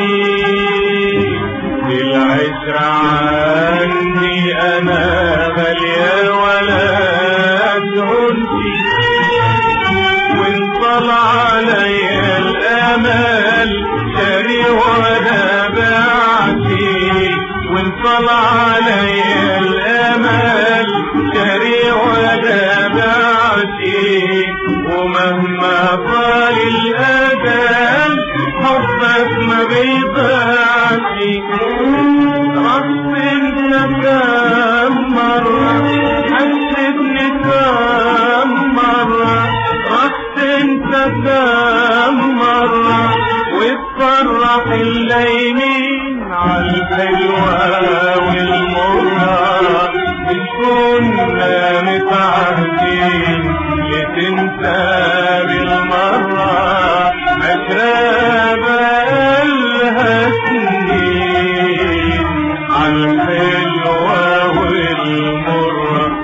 العشرة عني أنا غالية ولا تهونش وان طلع علي الأمل شاري وأنا بعتي وان طلع علي الأمل شاري وأنا بعتي ومهما طال الأجل حبك ما بيضيعش رحت انت كم مرة حسيتني كم مرة رحت انت كم مرة وتفرح الليمين عالحلوة والمرة مش كنا متعهدين لتنسى بالمرة عشرة بقالها سنين عالحلوة والمرة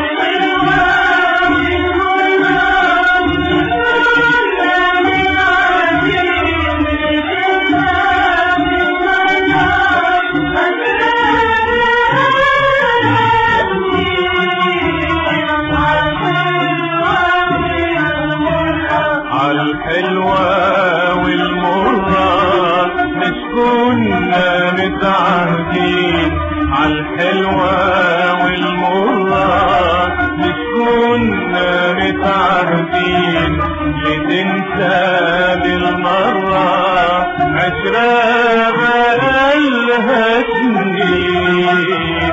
عالحلوة والمرة مش كنا متعهدين عالحلوة والمرة مش كنا متعهدين لتنسى بالمرة عشرة بقالها سنين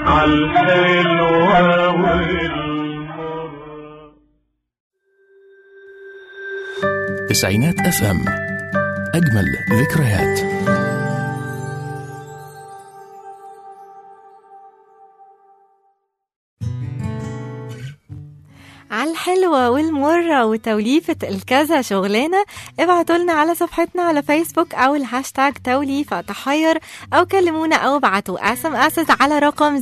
عالحلوة والمرة
تسعينات اف ام اجمل ذكريات
على الحلوة والمرة وتوليفة الكذا شغلانة ابعتوا لنا على صفحتنا على فيسبوك أو الهاشتاج توليفة تحير أو كلمونا أو ابعتوا اس ام اس على رقم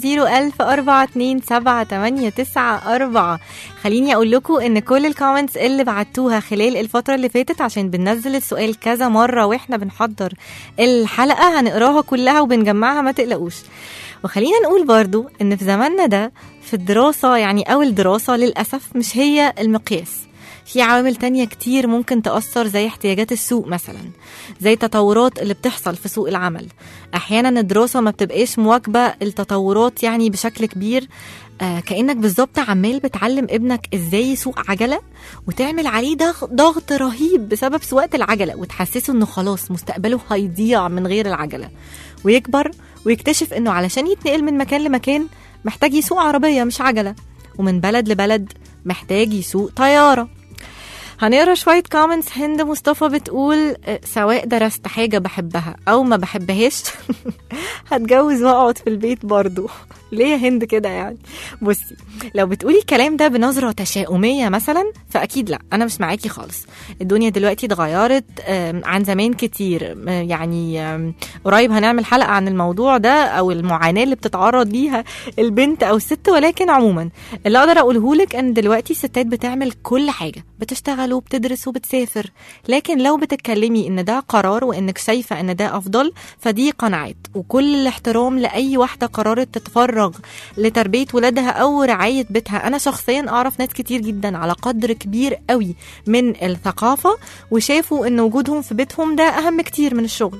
010427894 خليني أقول لكم إن كل الكومنتس اللي بعتوها خلال الفترة اللي فاتت عشان بننزل السؤال كذا مرة وإحنا بنحضر الحلقة هنقراها كلها وبنجمعها ما تقلقوش وخلينا نقول برضو إن في زماننا ده في الدراسة يعني أو الدراسة للأسف مش هي المقياس في عوامل تانية كتير ممكن تأثر زي احتياجات السوق مثلا زي التطورات اللي بتحصل في سوق العمل أحيانا الدراسة ما بتبقاش مواكبة التطورات يعني بشكل كبير آه كأنك بالظبط عمال بتعلم ابنك ازاي يسوق عجلة وتعمل عليه ضغ- ضغط رهيب بسبب سواقة العجلة وتحسسه انه خلاص مستقبله هيضيع من غير العجلة ويكبر ويكتشف انه علشان يتنقل من مكان لمكان محتاج يسوق عربية مش عجلة ومن بلد لبلد محتاج يسوق طيارة هنقرا شوية كومنتس هند مصطفى بتقول آه، سواء درست حاجة بحبها أو ما بحبهاش هتجوز وأقعد في البيت برضو ليه يا هند كده يعني بصي لو بتقولي الكلام ده بنظرة تشاؤمية مثلا فأكيد لا أنا مش معاكي خالص الدنيا دلوقتي اتغيرت آم، عن زمان كتير آم، يعني آم، قريب هنعمل حلقة عن الموضوع ده أو المعاناة اللي بتتعرض ليها البنت أو الست ولكن عموما اللي أقدر أقوله لك أن دلوقتي الستات بتعمل كل حاجة بتشتغل وبتدرس وبتسافر لكن لو بتتكلمي ان ده قرار وانك شايفه ان ده افضل فدي قناعات وكل الاحترام لاي واحده قررت تتفرغ لتربيه ولادها او رعايه بيتها انا شخصيا اعرف ناس كتير جدا على قدر كبير قوي من الثقافه وشافوا ان وجودهم في بيتهم ده اهم كتير من الشغل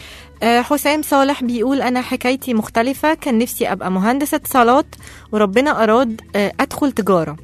آه، حسام صالح بيقول أنا حكايتي مختلفة كان نفسي أبقى مهندسة اتصالات وربنا أراد آه، أدخل تجارة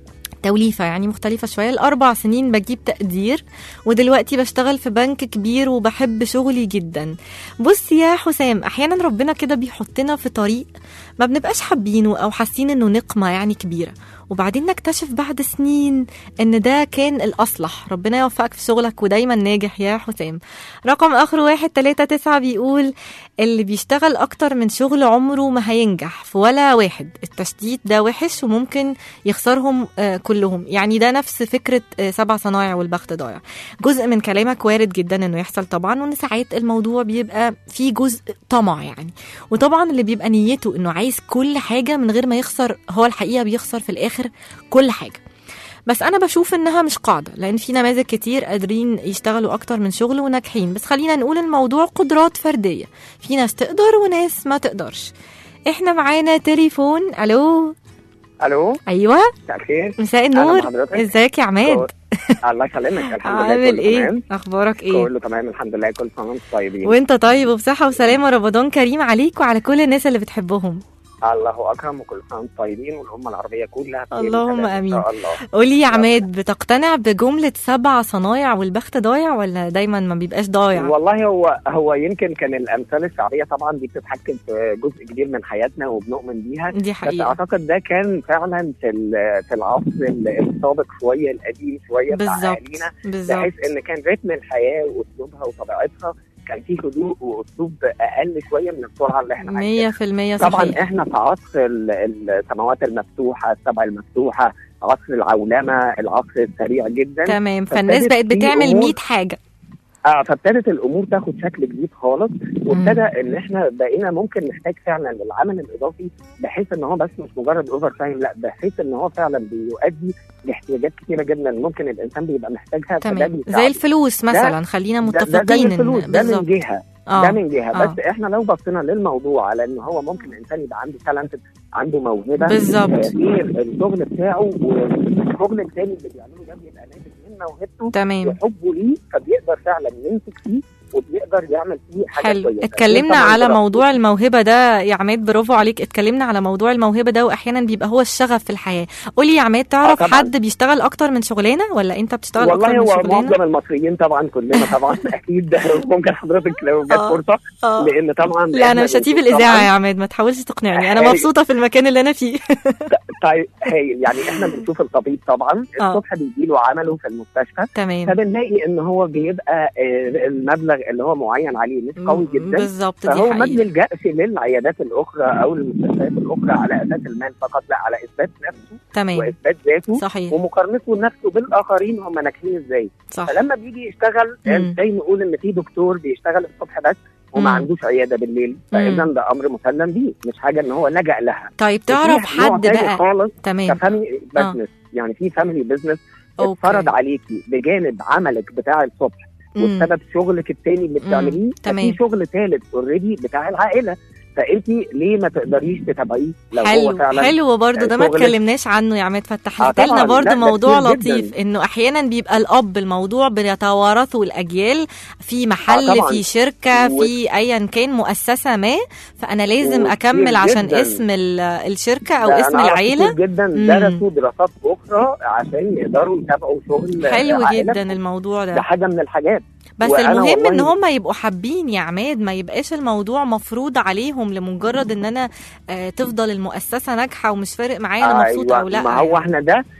توليفة يعني مختلفة شوية الأربع سنين بجيب تقدير ودلوقتي بشتغل في بنك كبير وبحب شغلي جدا بص يا حسام أحيانا ربنا كده بيحطنا في طريق ما بنبقاش حابينه أو حاسين إنه نقمة يعني كبيرة وبعدين نكتشف بعد سنين ان ده كان الاصلح ربنا يوفقك في شغلك ودايما ناجح يا حسام رقم اخر واحد تلاتة تسعة بيقول اللي بيشتغل اكتر من شغل عمره ما هينجح في ولا واحد التشتيت ده وحش وممكن يخسرهم آه، كلهم يعني ده نفس فكرة آه، سبع صنايع والبخت ضايع جزء من كلامك وارد جدا انه يحصل طبعا وان ساعات الموضوع بيبقى فيه جزء طمع يعني وطبعا اللي بيبقى نيته انه عايز كل حاجة من غير ما يخسر هو الحقيقة بيخسر في الاخر كل حاجة بس انا بشوف انها مش قاعده لان في نماذج كتير قادرين يشتغلوا اكتر من شغل وناجحين بس خلينا نقول الموضوع قدرات فرديه في ناس تقدر وناس ما تقدرش احنا معانا تليفون الو
الو
ايوه
مساء الخير
مساء
أهلا
النور
بحضرتك.
ازيك يا عماد
الله يسلمك الحمد لله
عامل
كله
ايه
تمام
اخبارك ايه
كله تمام الحمد لله كل سنه وانتم طيبين
وانت طيب وبصحه وسلامه رمضان كريم عليك وعلى كل الناس اللي بتحبهم
الله اكرم وكل سنه وانتم طيبين والامه العربيه كلها بخير
اللهم
وسلام
آمين.
ان شاء الله
قولي يا عماد بتقتنع بجمله سبع صنايع والبخت ضايع ولا دايما ما بيبقاش ضايع
والله هو هو يمكن كان الامثال الشعبيه طبعا دي بتتحكم في جزء كبير من حياتنا وبنؤمن بيها
دي
بس
حقيقه
اعتقد ده كان فعلا في ال- في العصر السابق شويه القديم شويه بتاع
بالظبط
اهالينا
بالظبط
بحيث ان كان رتم الحياه واسلوبها وطبيعتها كان فيه هدوء واسلوب اقل شويه من السرعه اللي احنا عايشينها
مية في المية
طبعا
صحيح
احنا في عصر ال- السماوات المفتوحه السبع المفتوحه عصر العولمه العصر السريع جدا
تمام فالناس
فابتدت
بقت
في
بتعمل
أمور-
100 حاجة
اه فابتدت الامور تاخد شكل جديد خالص وابتدى ان احنا بقينا ممكن نحتاج فعلا للعمل الاضافي بحيث ان هو بس مش مجرد اوفر تايم لا بحيث ان هو فعلا بيؤدي لاحتياجات كتيره جدا ممكن الانسان بيبقى محتاجها فده
تمام
بيساعده.
زي الفلوس مثلا خلينا
ده- ده زي
متفقين إن-
الفلوس ده من
بالظبط
جهه
اه
ده من جهه
آه.
بس احنا لو بصينا للموضوع على ان هو ممكن الانسان يبقى عنده تالنت عنده موهبه
بالظبط.
آه، غير الشغل بتاعه والشغل التاني اللي بيعمله ده بيبقى ناتج من موهبته
تمام
وحبه ليه فبيقدر فعلا يمسك فيه وبيقدر يعمل فيه حاجه
حلو
كويسه
اتكلمنا
طبعاً
على
دراسته.
موضوع الموهبة ده يا عماد برافو عليك اتكلمنا على موضوع الموهبة ده واحيانا بيبقى هو الشغف في الحياة قولي يا عماد تعرف
آه طبعاً.
حد بيشتغل اكتر من شغلانة ولا انت بتشتغل اكتر
والله
من
هو
شغلانة
معظم المصريين طبعا كلنا طبعا اكيد ممكن حضرتك لو جت
آه.
فرصه
اه
لان طبعا
لا انا
إحنا
مش هسيب
بنشوف
الاذاعة
طبعاً-
يا عماد ما تحاولش تقنعني انا
هاي.
مبسوطة في المكان اللي انا فيه
طيب هايل يعني احنا بنشوف الطبيب طبعا
آه.
الصبح بيجي له عمله في المستشفى
تمام
فبنلاقي ان هو بيبقى آه، المبلغ اللي هو معين عليه مش قوي جدا
بالظبط دي
فهو ما
حقيقة
بنلجاش للعيادات الاخرى او المستشفيات الاخرى على اساس المال فقط لا على اثبات نفسه
تمام
واثبات ذاته
صحيح
ومقارنته نفسه بالاخرين هم ناجحين ازاي
صح
فلما بيجي يشتغل
مم.
زي نقول ان في دكتور بيشتغل الصبح بس وما
مم.
عندوش عياده بالليل فاذا ده امر مسلم بيه مش حاجه ان هو لجا لها
طيب تعرف
وفي نوع
حد
تاني
بقى
خالص
تمام
كفاميلي
آه.
بزنس يعني في فاميلي بزنس
أوكي.
اتفرض عليكي بجانب عملك بتاع الصبح
مم.
وبسبب شغلك التاني اللي
مم.
بتعمليه
تمام.
في شغل ثالث اوريدي بتاع العائله فانت ليه ما تقدريش تتابعيه لو هو
حلو
فعلا
حلو برضه ده ما
شغلك-
اتكلمناش عنه يا عماد فتحت
آه
لنا
طبعاً.
برضه
لا، ده
موضوع
كتير
لطيف
جداً.
انه احيانا بيبقى الاب الموضوع بيتوارثه الاجيال في محل
آه طبعاً.
في شركه
و-
في ايا كان مؤسسه ما فانا لازم
وكتير
اكمل عشان
جداً.
اسم ال- الشركه او
ده
اسم
أنا أعرف
العيله
كتير جدا
مم.
درسوا دراسات اخرى عشان يقدروا يتابعوا شغل
حلو
عائلتهم.
جدا الموضوع
ده
ده
حاجه من الحاجات
بس
وأنا
المهم ان
والله-
هم يبقوا حابين يا عماد ما يبقاش الموضوع مفروض عليهم لمجرد ان انا آه تفضل المؤسسه ناجحه ومش فارق معايا انا مبسوط او لا
ما هو
يعني.
احنا ده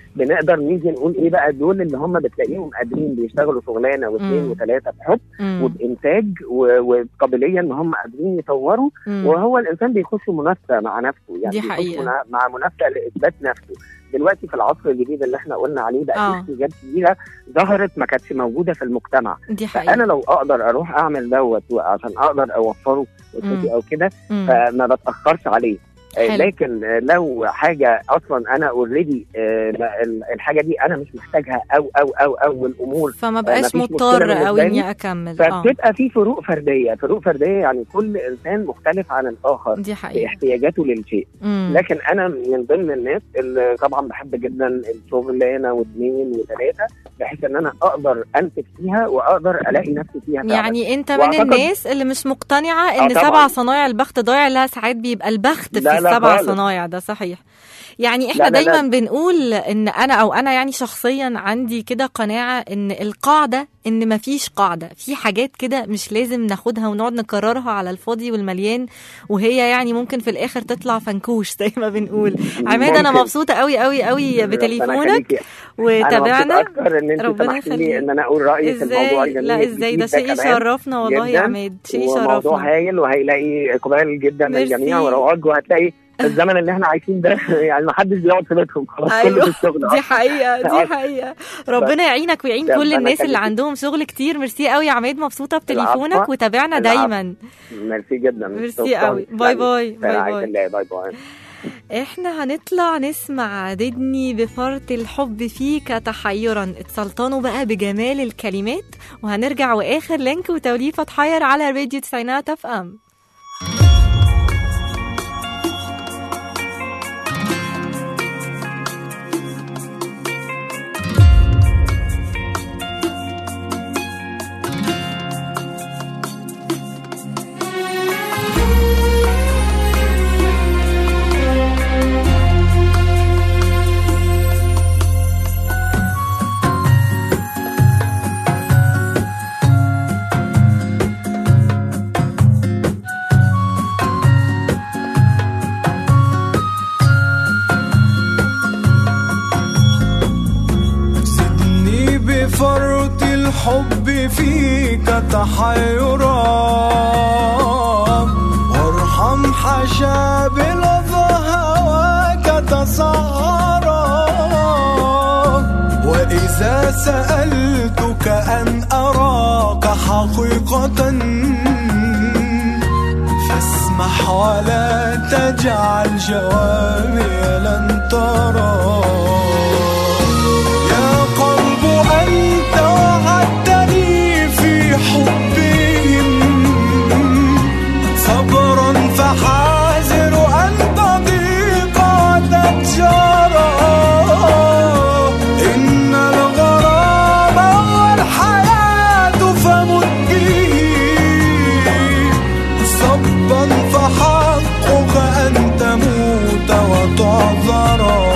بنقدر نيجي نقول ايه بقى دول اللي هم بتلاقيهم قادرين بيشتغلوا شغلانه واثنين
مم.
وثلاثه بحب
مم.
وبانتاج و- وبقابليه ان هم قادرين يطوروا
مم.
وهو الانسان بيخش منافسه مع نفسه يعني
دي
بيخش
حقيقة.
منا- مع منافسه لاثبات نفسه دلوقتي في العصر الجديد اللي احنا قلنا عليه بقى
آه.
في احتياجات كبيره ظهرت ما كانتش موجوده في المجتمع
دي
فانا
حقيقة
لو اقدر اروح اعمل دوت عشان اقدر اوفره
مم.
اسرتي او كده
مم.
فما بتاخرش عليه آه،
حلو.
لكن آه، لو حاجه اصلا انا اوريدي الحاجه دي انا مش محتاجها او او او او والامور
فما بقاش
مفيش مشكلة
مضطر
بالنسبة
قوي
لي.
اني اكمل اه
فبتبقى في فروق فرديه فروق فرديه يعني كل انسان مختلف عن الاخر
دي
في
حقيقة
احتياجاته للشيء
مم.
لكن انا من ضمن الناس اللي طبعا بحب جدا الشغلانه واثنين وثلاثه بحيث ان انا اقدر انتج فيها واقدر الاقي نفسي فيها فعلا.
يعني انت من
وأعتقد-
الناس اللي مش مقتنعه ان
آه طبعاً.
سبع صنايع البخت ضايع لا ساعات بيبقى البخت في
لا لا
السبع
خالص.
صنايع ده صحيح يعني احنا
لا لا لا.
دايما بنقول ان انا او انا يعني شخصيا عندي كده قناعه ان القاعده ان مفيش قاعده في حاجات كده مش لازم ناخدها ونقعد نكررها على الفاضي والمليان وهي يعني ممكن في الاخر تطلع فنكوش زي ما بنقول عماد انا
ممكن.
مبسوطه قوي قوي قوي
ربنا
بتليفونك
يخليكي. انا
وتابعنا
مبسوط اكتر ان انت
ربنا
سمحتي لي
يخليك.
ان انا اقول رايي في الموضوع
ازاي
الجميل
لا ازاي ده
الجديد
شيء
كمان.
يشرفنا والله يا
جداً.
عماد شيء
وموضوع
يشرفنا
هايل وهيلاقي اقبال جدا من
ميرسي.
الجميع ورواج وهتلاقي الزمن اللي احنا عايشين ده يعني ما حدش بيقعد في بيتهم خلاص كله
أيوة.
في الشغل
دي حقيقة دي حقيقة ربنا يعينك ويعين
ربنا
كل الناس اللي
يخليك.
عندهم شغل كتير ميرسي قوي يا عماد مبسوطة بتليفونك
العفو.
وتابعنا
العفو.
دايما
ميرسي جدا
ميرسي
شكراً.
قوي باي باي
في
باي
رعاية
باي
الله باي باي
احنا هنطلع نسمع ددني بفرط الحب فيك تحيرا اتسلطنوا بقى بجمال الكلمات وهنرجع واخر لينك وتوليفة تحير على راديو تسعينات اف ام
زدني بفرط الحب فيك تحيرا وارحم حشابل هواك تسعرا وإذا سألتك أن أراك حقيقة فاسمح ولا تجعل جوابي لن ترى يا قلب أنت وعدتني في حبهم صبرا فحاذر أن تضيق وتتجرى إن الغرام والحياة فمت به صبا فحقك أن تموت وتعذرا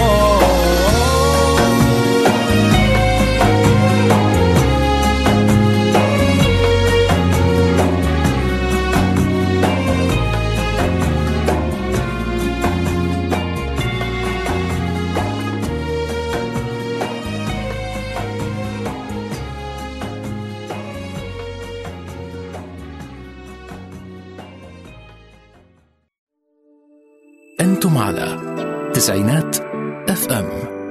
أنتم على تسعينات اف ام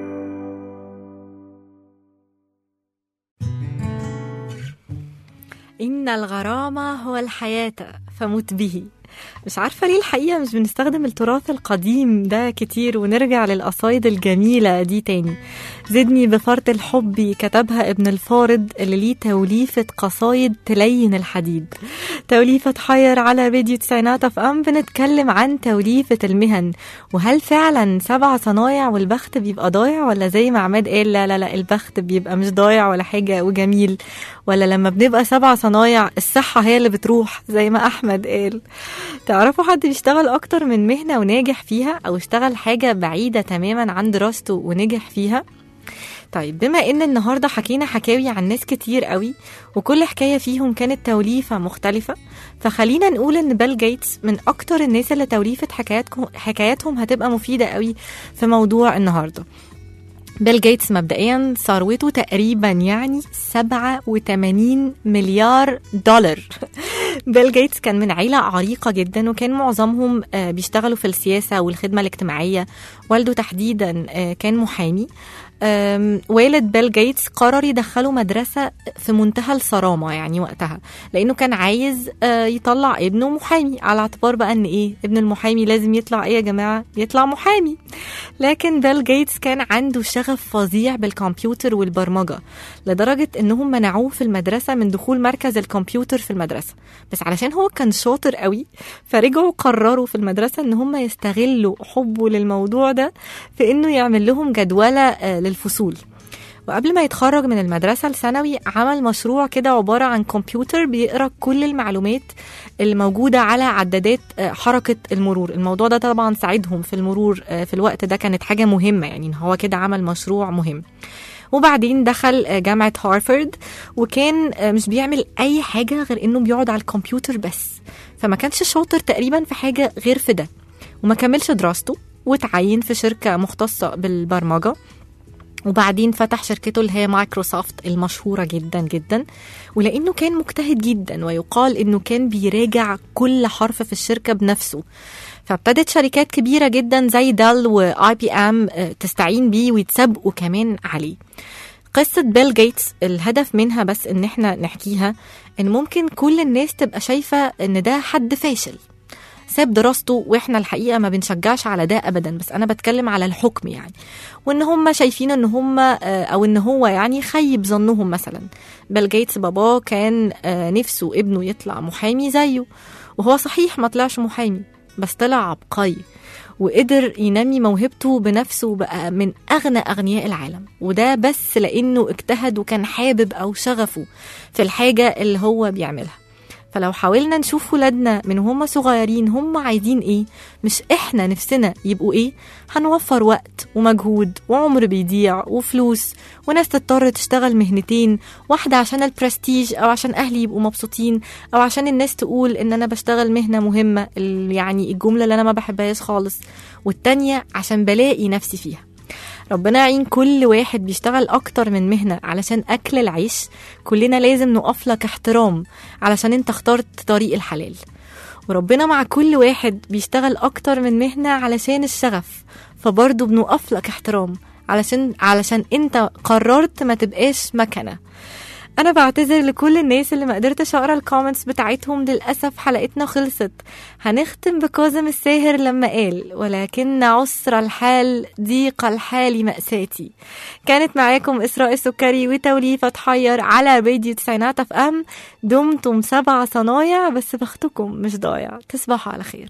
إن الغرامة هو الحياة فمت به مش عارفة ليه الحقيقة مش بنستخدم التراث القديم ده كتير ونرجع للقصايد الجميلة دي تاني زدني بفرط الحب كتبها ابن الفارض اللي ليه توليفة قصايد تلين الحديد توليفة حير على راديو تسعينات اف ام بنتكلم عن توليفة المهن وهل فعلا سبع صنايع والبخت بيبقى ضايع ولا زي ما عماد قال لا لا لا البخت بيبقى مش ضايع ولا حاجة وجميل ولا لما بنبقى سبع صنايع الصحة هي اللي بتروح زي ما أحمد قال تعرفوا حد بيشتغل أكتر من مهنة وناجح فيها أو اشتغل حاجة بعيدة تماما عن دراسته ونجح فيها طيب بما ان النهارده حكينا حكاوي عن ناس كتير قوي وكل حكايه فيهم كانت توليفه مختلفه فخلينا نقول ان بيل جيتس من اكتر الناس اللي توليفه حكاياتكم حكاياتهم هتبقى مفيده قوي في موضوع النهارده بيل جيتس مبدئيا ثروته تقريبا يعني 87 مليار دولار بيل جيتس كان من عيلة عريقة جدا وكان معظمهم آه، بيشتغلوا في السياسة والخدمة الاجتماعية والده تحديدا آه، كان محامي آم، والد بيل جيتس قرر يدخله مدرسة في منتهى الصرامة يعني وقتها لأنه كان عايز آه، يطلع ابنه محامي على اعتبار بقى أن إيه ابن المحامي لازم يطلع إيه يا جماعة يطلع محامي لكن بيل جيتس كان عنده شغف فظيع بالكمبيوتر والبرمجة لدرجة انهم منعوه في المدرسة من دخول مركز الكمبيوتر في المدرسة بس علشان هو كان شاطر قوي فرجعوا قرروا في المدرسة ان هم يستغلوا حبه للموضوع ده في انه يعمل لهم جدولة آه، للفصول وقبل ما يتخرج من المدرسة الثانوي عمل مشروع كده عبارة عن كمبيوتر بيقرأ كل المعلومات اللي موجودة على عدادات آه، حركة المرور الموضوع ده طبعا ساعدهم في المرور آه، في الوقت ده كانت حاجة مهمة يعني إن هو كده عمل مشروع مهم وبعدين دخل آه، جامعة هارفارد وكان آه، مش بيعمل أي حاجة غير إنه بيقعد على الكمبيوتر بس فما كانش شاطر تقريبا في حاجة غير في ده وما كملش دراسته وتعين في شركة مختصة بالبرمجة وبعدين فتح شركته اللي هي مايكروسوفت المشهورة جدا جدا ولأنه كان مجتهد جدا ويقال إنه كان بيراجع كل حرف في الشركة بنفسه فابتدت شركات كبيرة جدا زي دال واي بي ام تستعين بيه ويتسابقوا كمان عليه قصة بيل جيتس الهدف منها بس ان احنا نحكيها ان ممكن كل الناس تبقى شايفة ان ده حد فاشل ساب دراسته واحنا الحقيقه ما بنشجعش على ده ابدا بس انا بتكلم على الحكم يعني وان هم شايفين ان هم آه، او ان هو يعني خيب ظنهم مثلا بيل جيتس باباه كان آه، نفسه ابنه يطلع محامي زيه وهو صحيح ما طلعش محامي بس طلع عبقري وقدر ينمي موهبته بنفسه وبقى من أغنى أغنياء العالم وده بس لأنه اجتهد وكان حابب أو شغفه في الحاجة اللي هو بيعملها فلو حاولنا نشوف ولادنا من هم صغيرين هم عايزين ايه مش احنا نفسنا يبقوا ايه هنوفر وقت ومجهود وعمر بيضيع وفلوس وناس تضطر تشتغل مهنتين واحدة عشان البرستيج او عشان اهلي يبقوا مبسوطين او عشان الناس تقول ان انا بشتغل مهنة مهمة ال- يعني الجملة اللي انا ما بحبهاش خالص والتانية عشان بلاقي نفسي فيها ربنا يعين كل واحد بيشتغل أكتر من مهنة علشان أكل العيش كلنا لازم نقف لك احترام علشان انت اخترت طريق الحلال وربنا مع كل واحد بيشتغل أكتر من مهنة علشان الشغف فبرضه بنقف لك احترام علشان علشان انت قررت ما تبقاش مكنه انا بعتذر لكل الناس اللي ما قدرتش اقرا الكومنتس بتاعتهم للاسف حلقتنا خلصت هنختم بكاظم الساهر لما قال ولكن عسر الحال ضيق الحال مأساتي كانت معاكم اسراء السكري وتوليفة حير على راديو تسعينات اف ام دمتم سبع صنايع بس بختكم مش ضايع تصبحوا على خير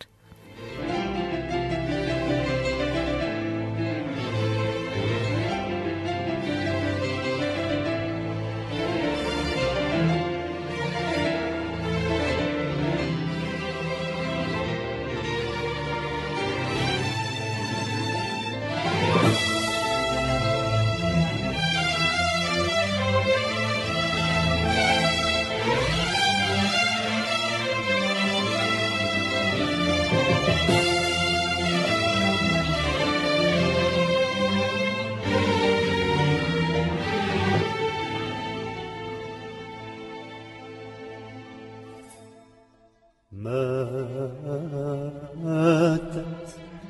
ماتت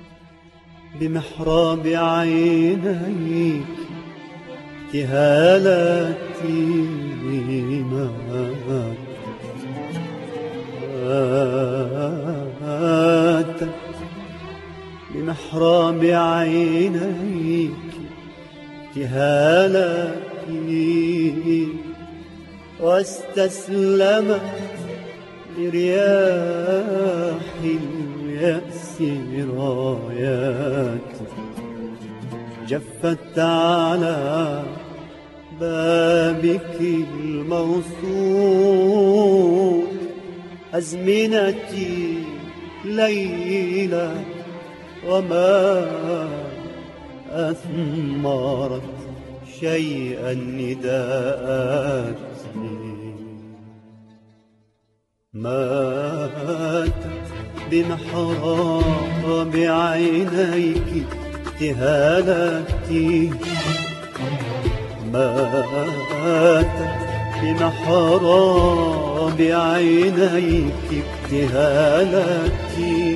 بمحراب عينيك ابتهالاتي ماتت بمحراب عينيك ابتهالاتي واستسلمت لرياح اليأس رايات جفت على بابك الموصول أزمنتي ليلة وما أثمرت شيئا نداءاتي ماتت بمحراب عينيك ابتهالاتي مات بمحراب عينيك ابتهالاتي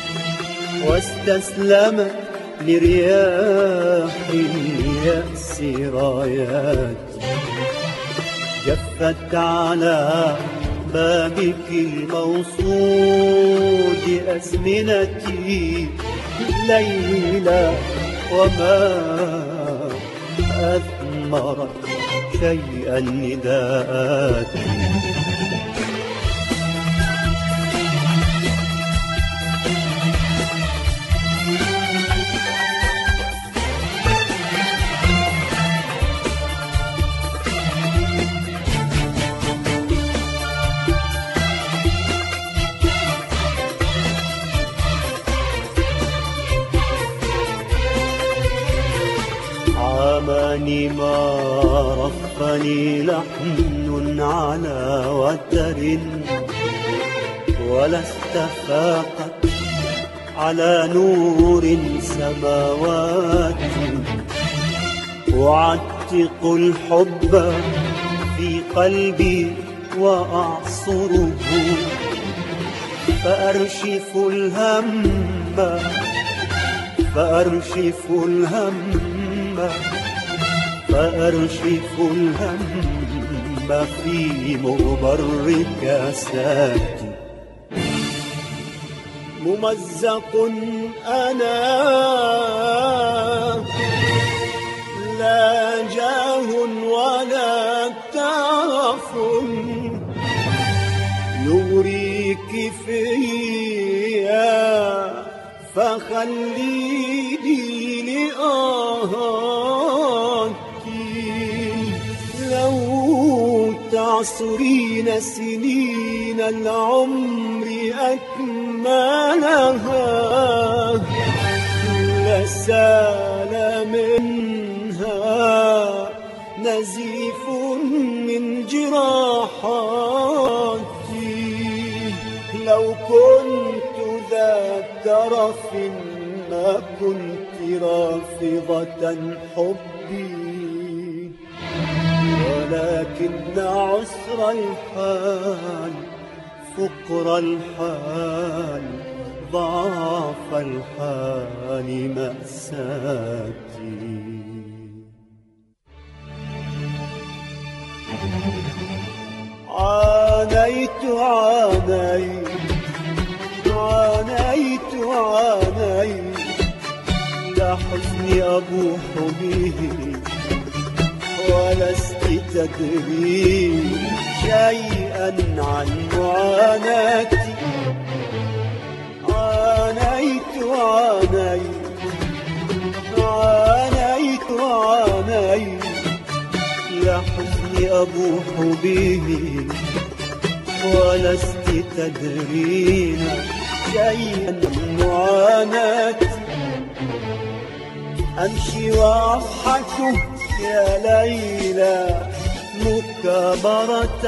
واستسلمت لرياح اليأس راياتي جفت على بابك الموصود أزمنتي ليلى وما أثمرت شيئا نداءاتي عامني ما رفني لحن على وتر ولا استفاقت على نور سماوات أعتق الحب في قلبي وأعصره فأرشف الهم فأرشف الهم فأرشف الهم في مغبر كاساتي ممزق أنا لا جاه ولا تعرف يغريك فيا فخليني لآهاتي لو تعصرين سنين العمر أكملها لسال منها نزيف من جراحاتي لو كنت ذا ترف ما كنت رافضة حبي ولكن عسر الحال فقر الحال ضعف الحال مأساتي عانيت عانيت عانيت عانيت لا حزني أبوح به ولست تدري شيئا عن معاناتي عانيت عانيت عانيت عانيت يا حزني أبوح به ولست تدرين شيئا عن معاناتي أمشي وأضحك يا ليلى مكابرة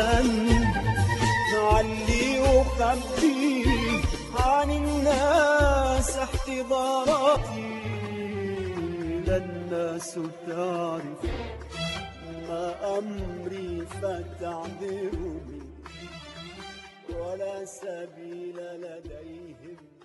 علي أخبي عن الناس احتضاراتي لا الناس تعرف ما أمري فتعذرني ولا سبيل لديهم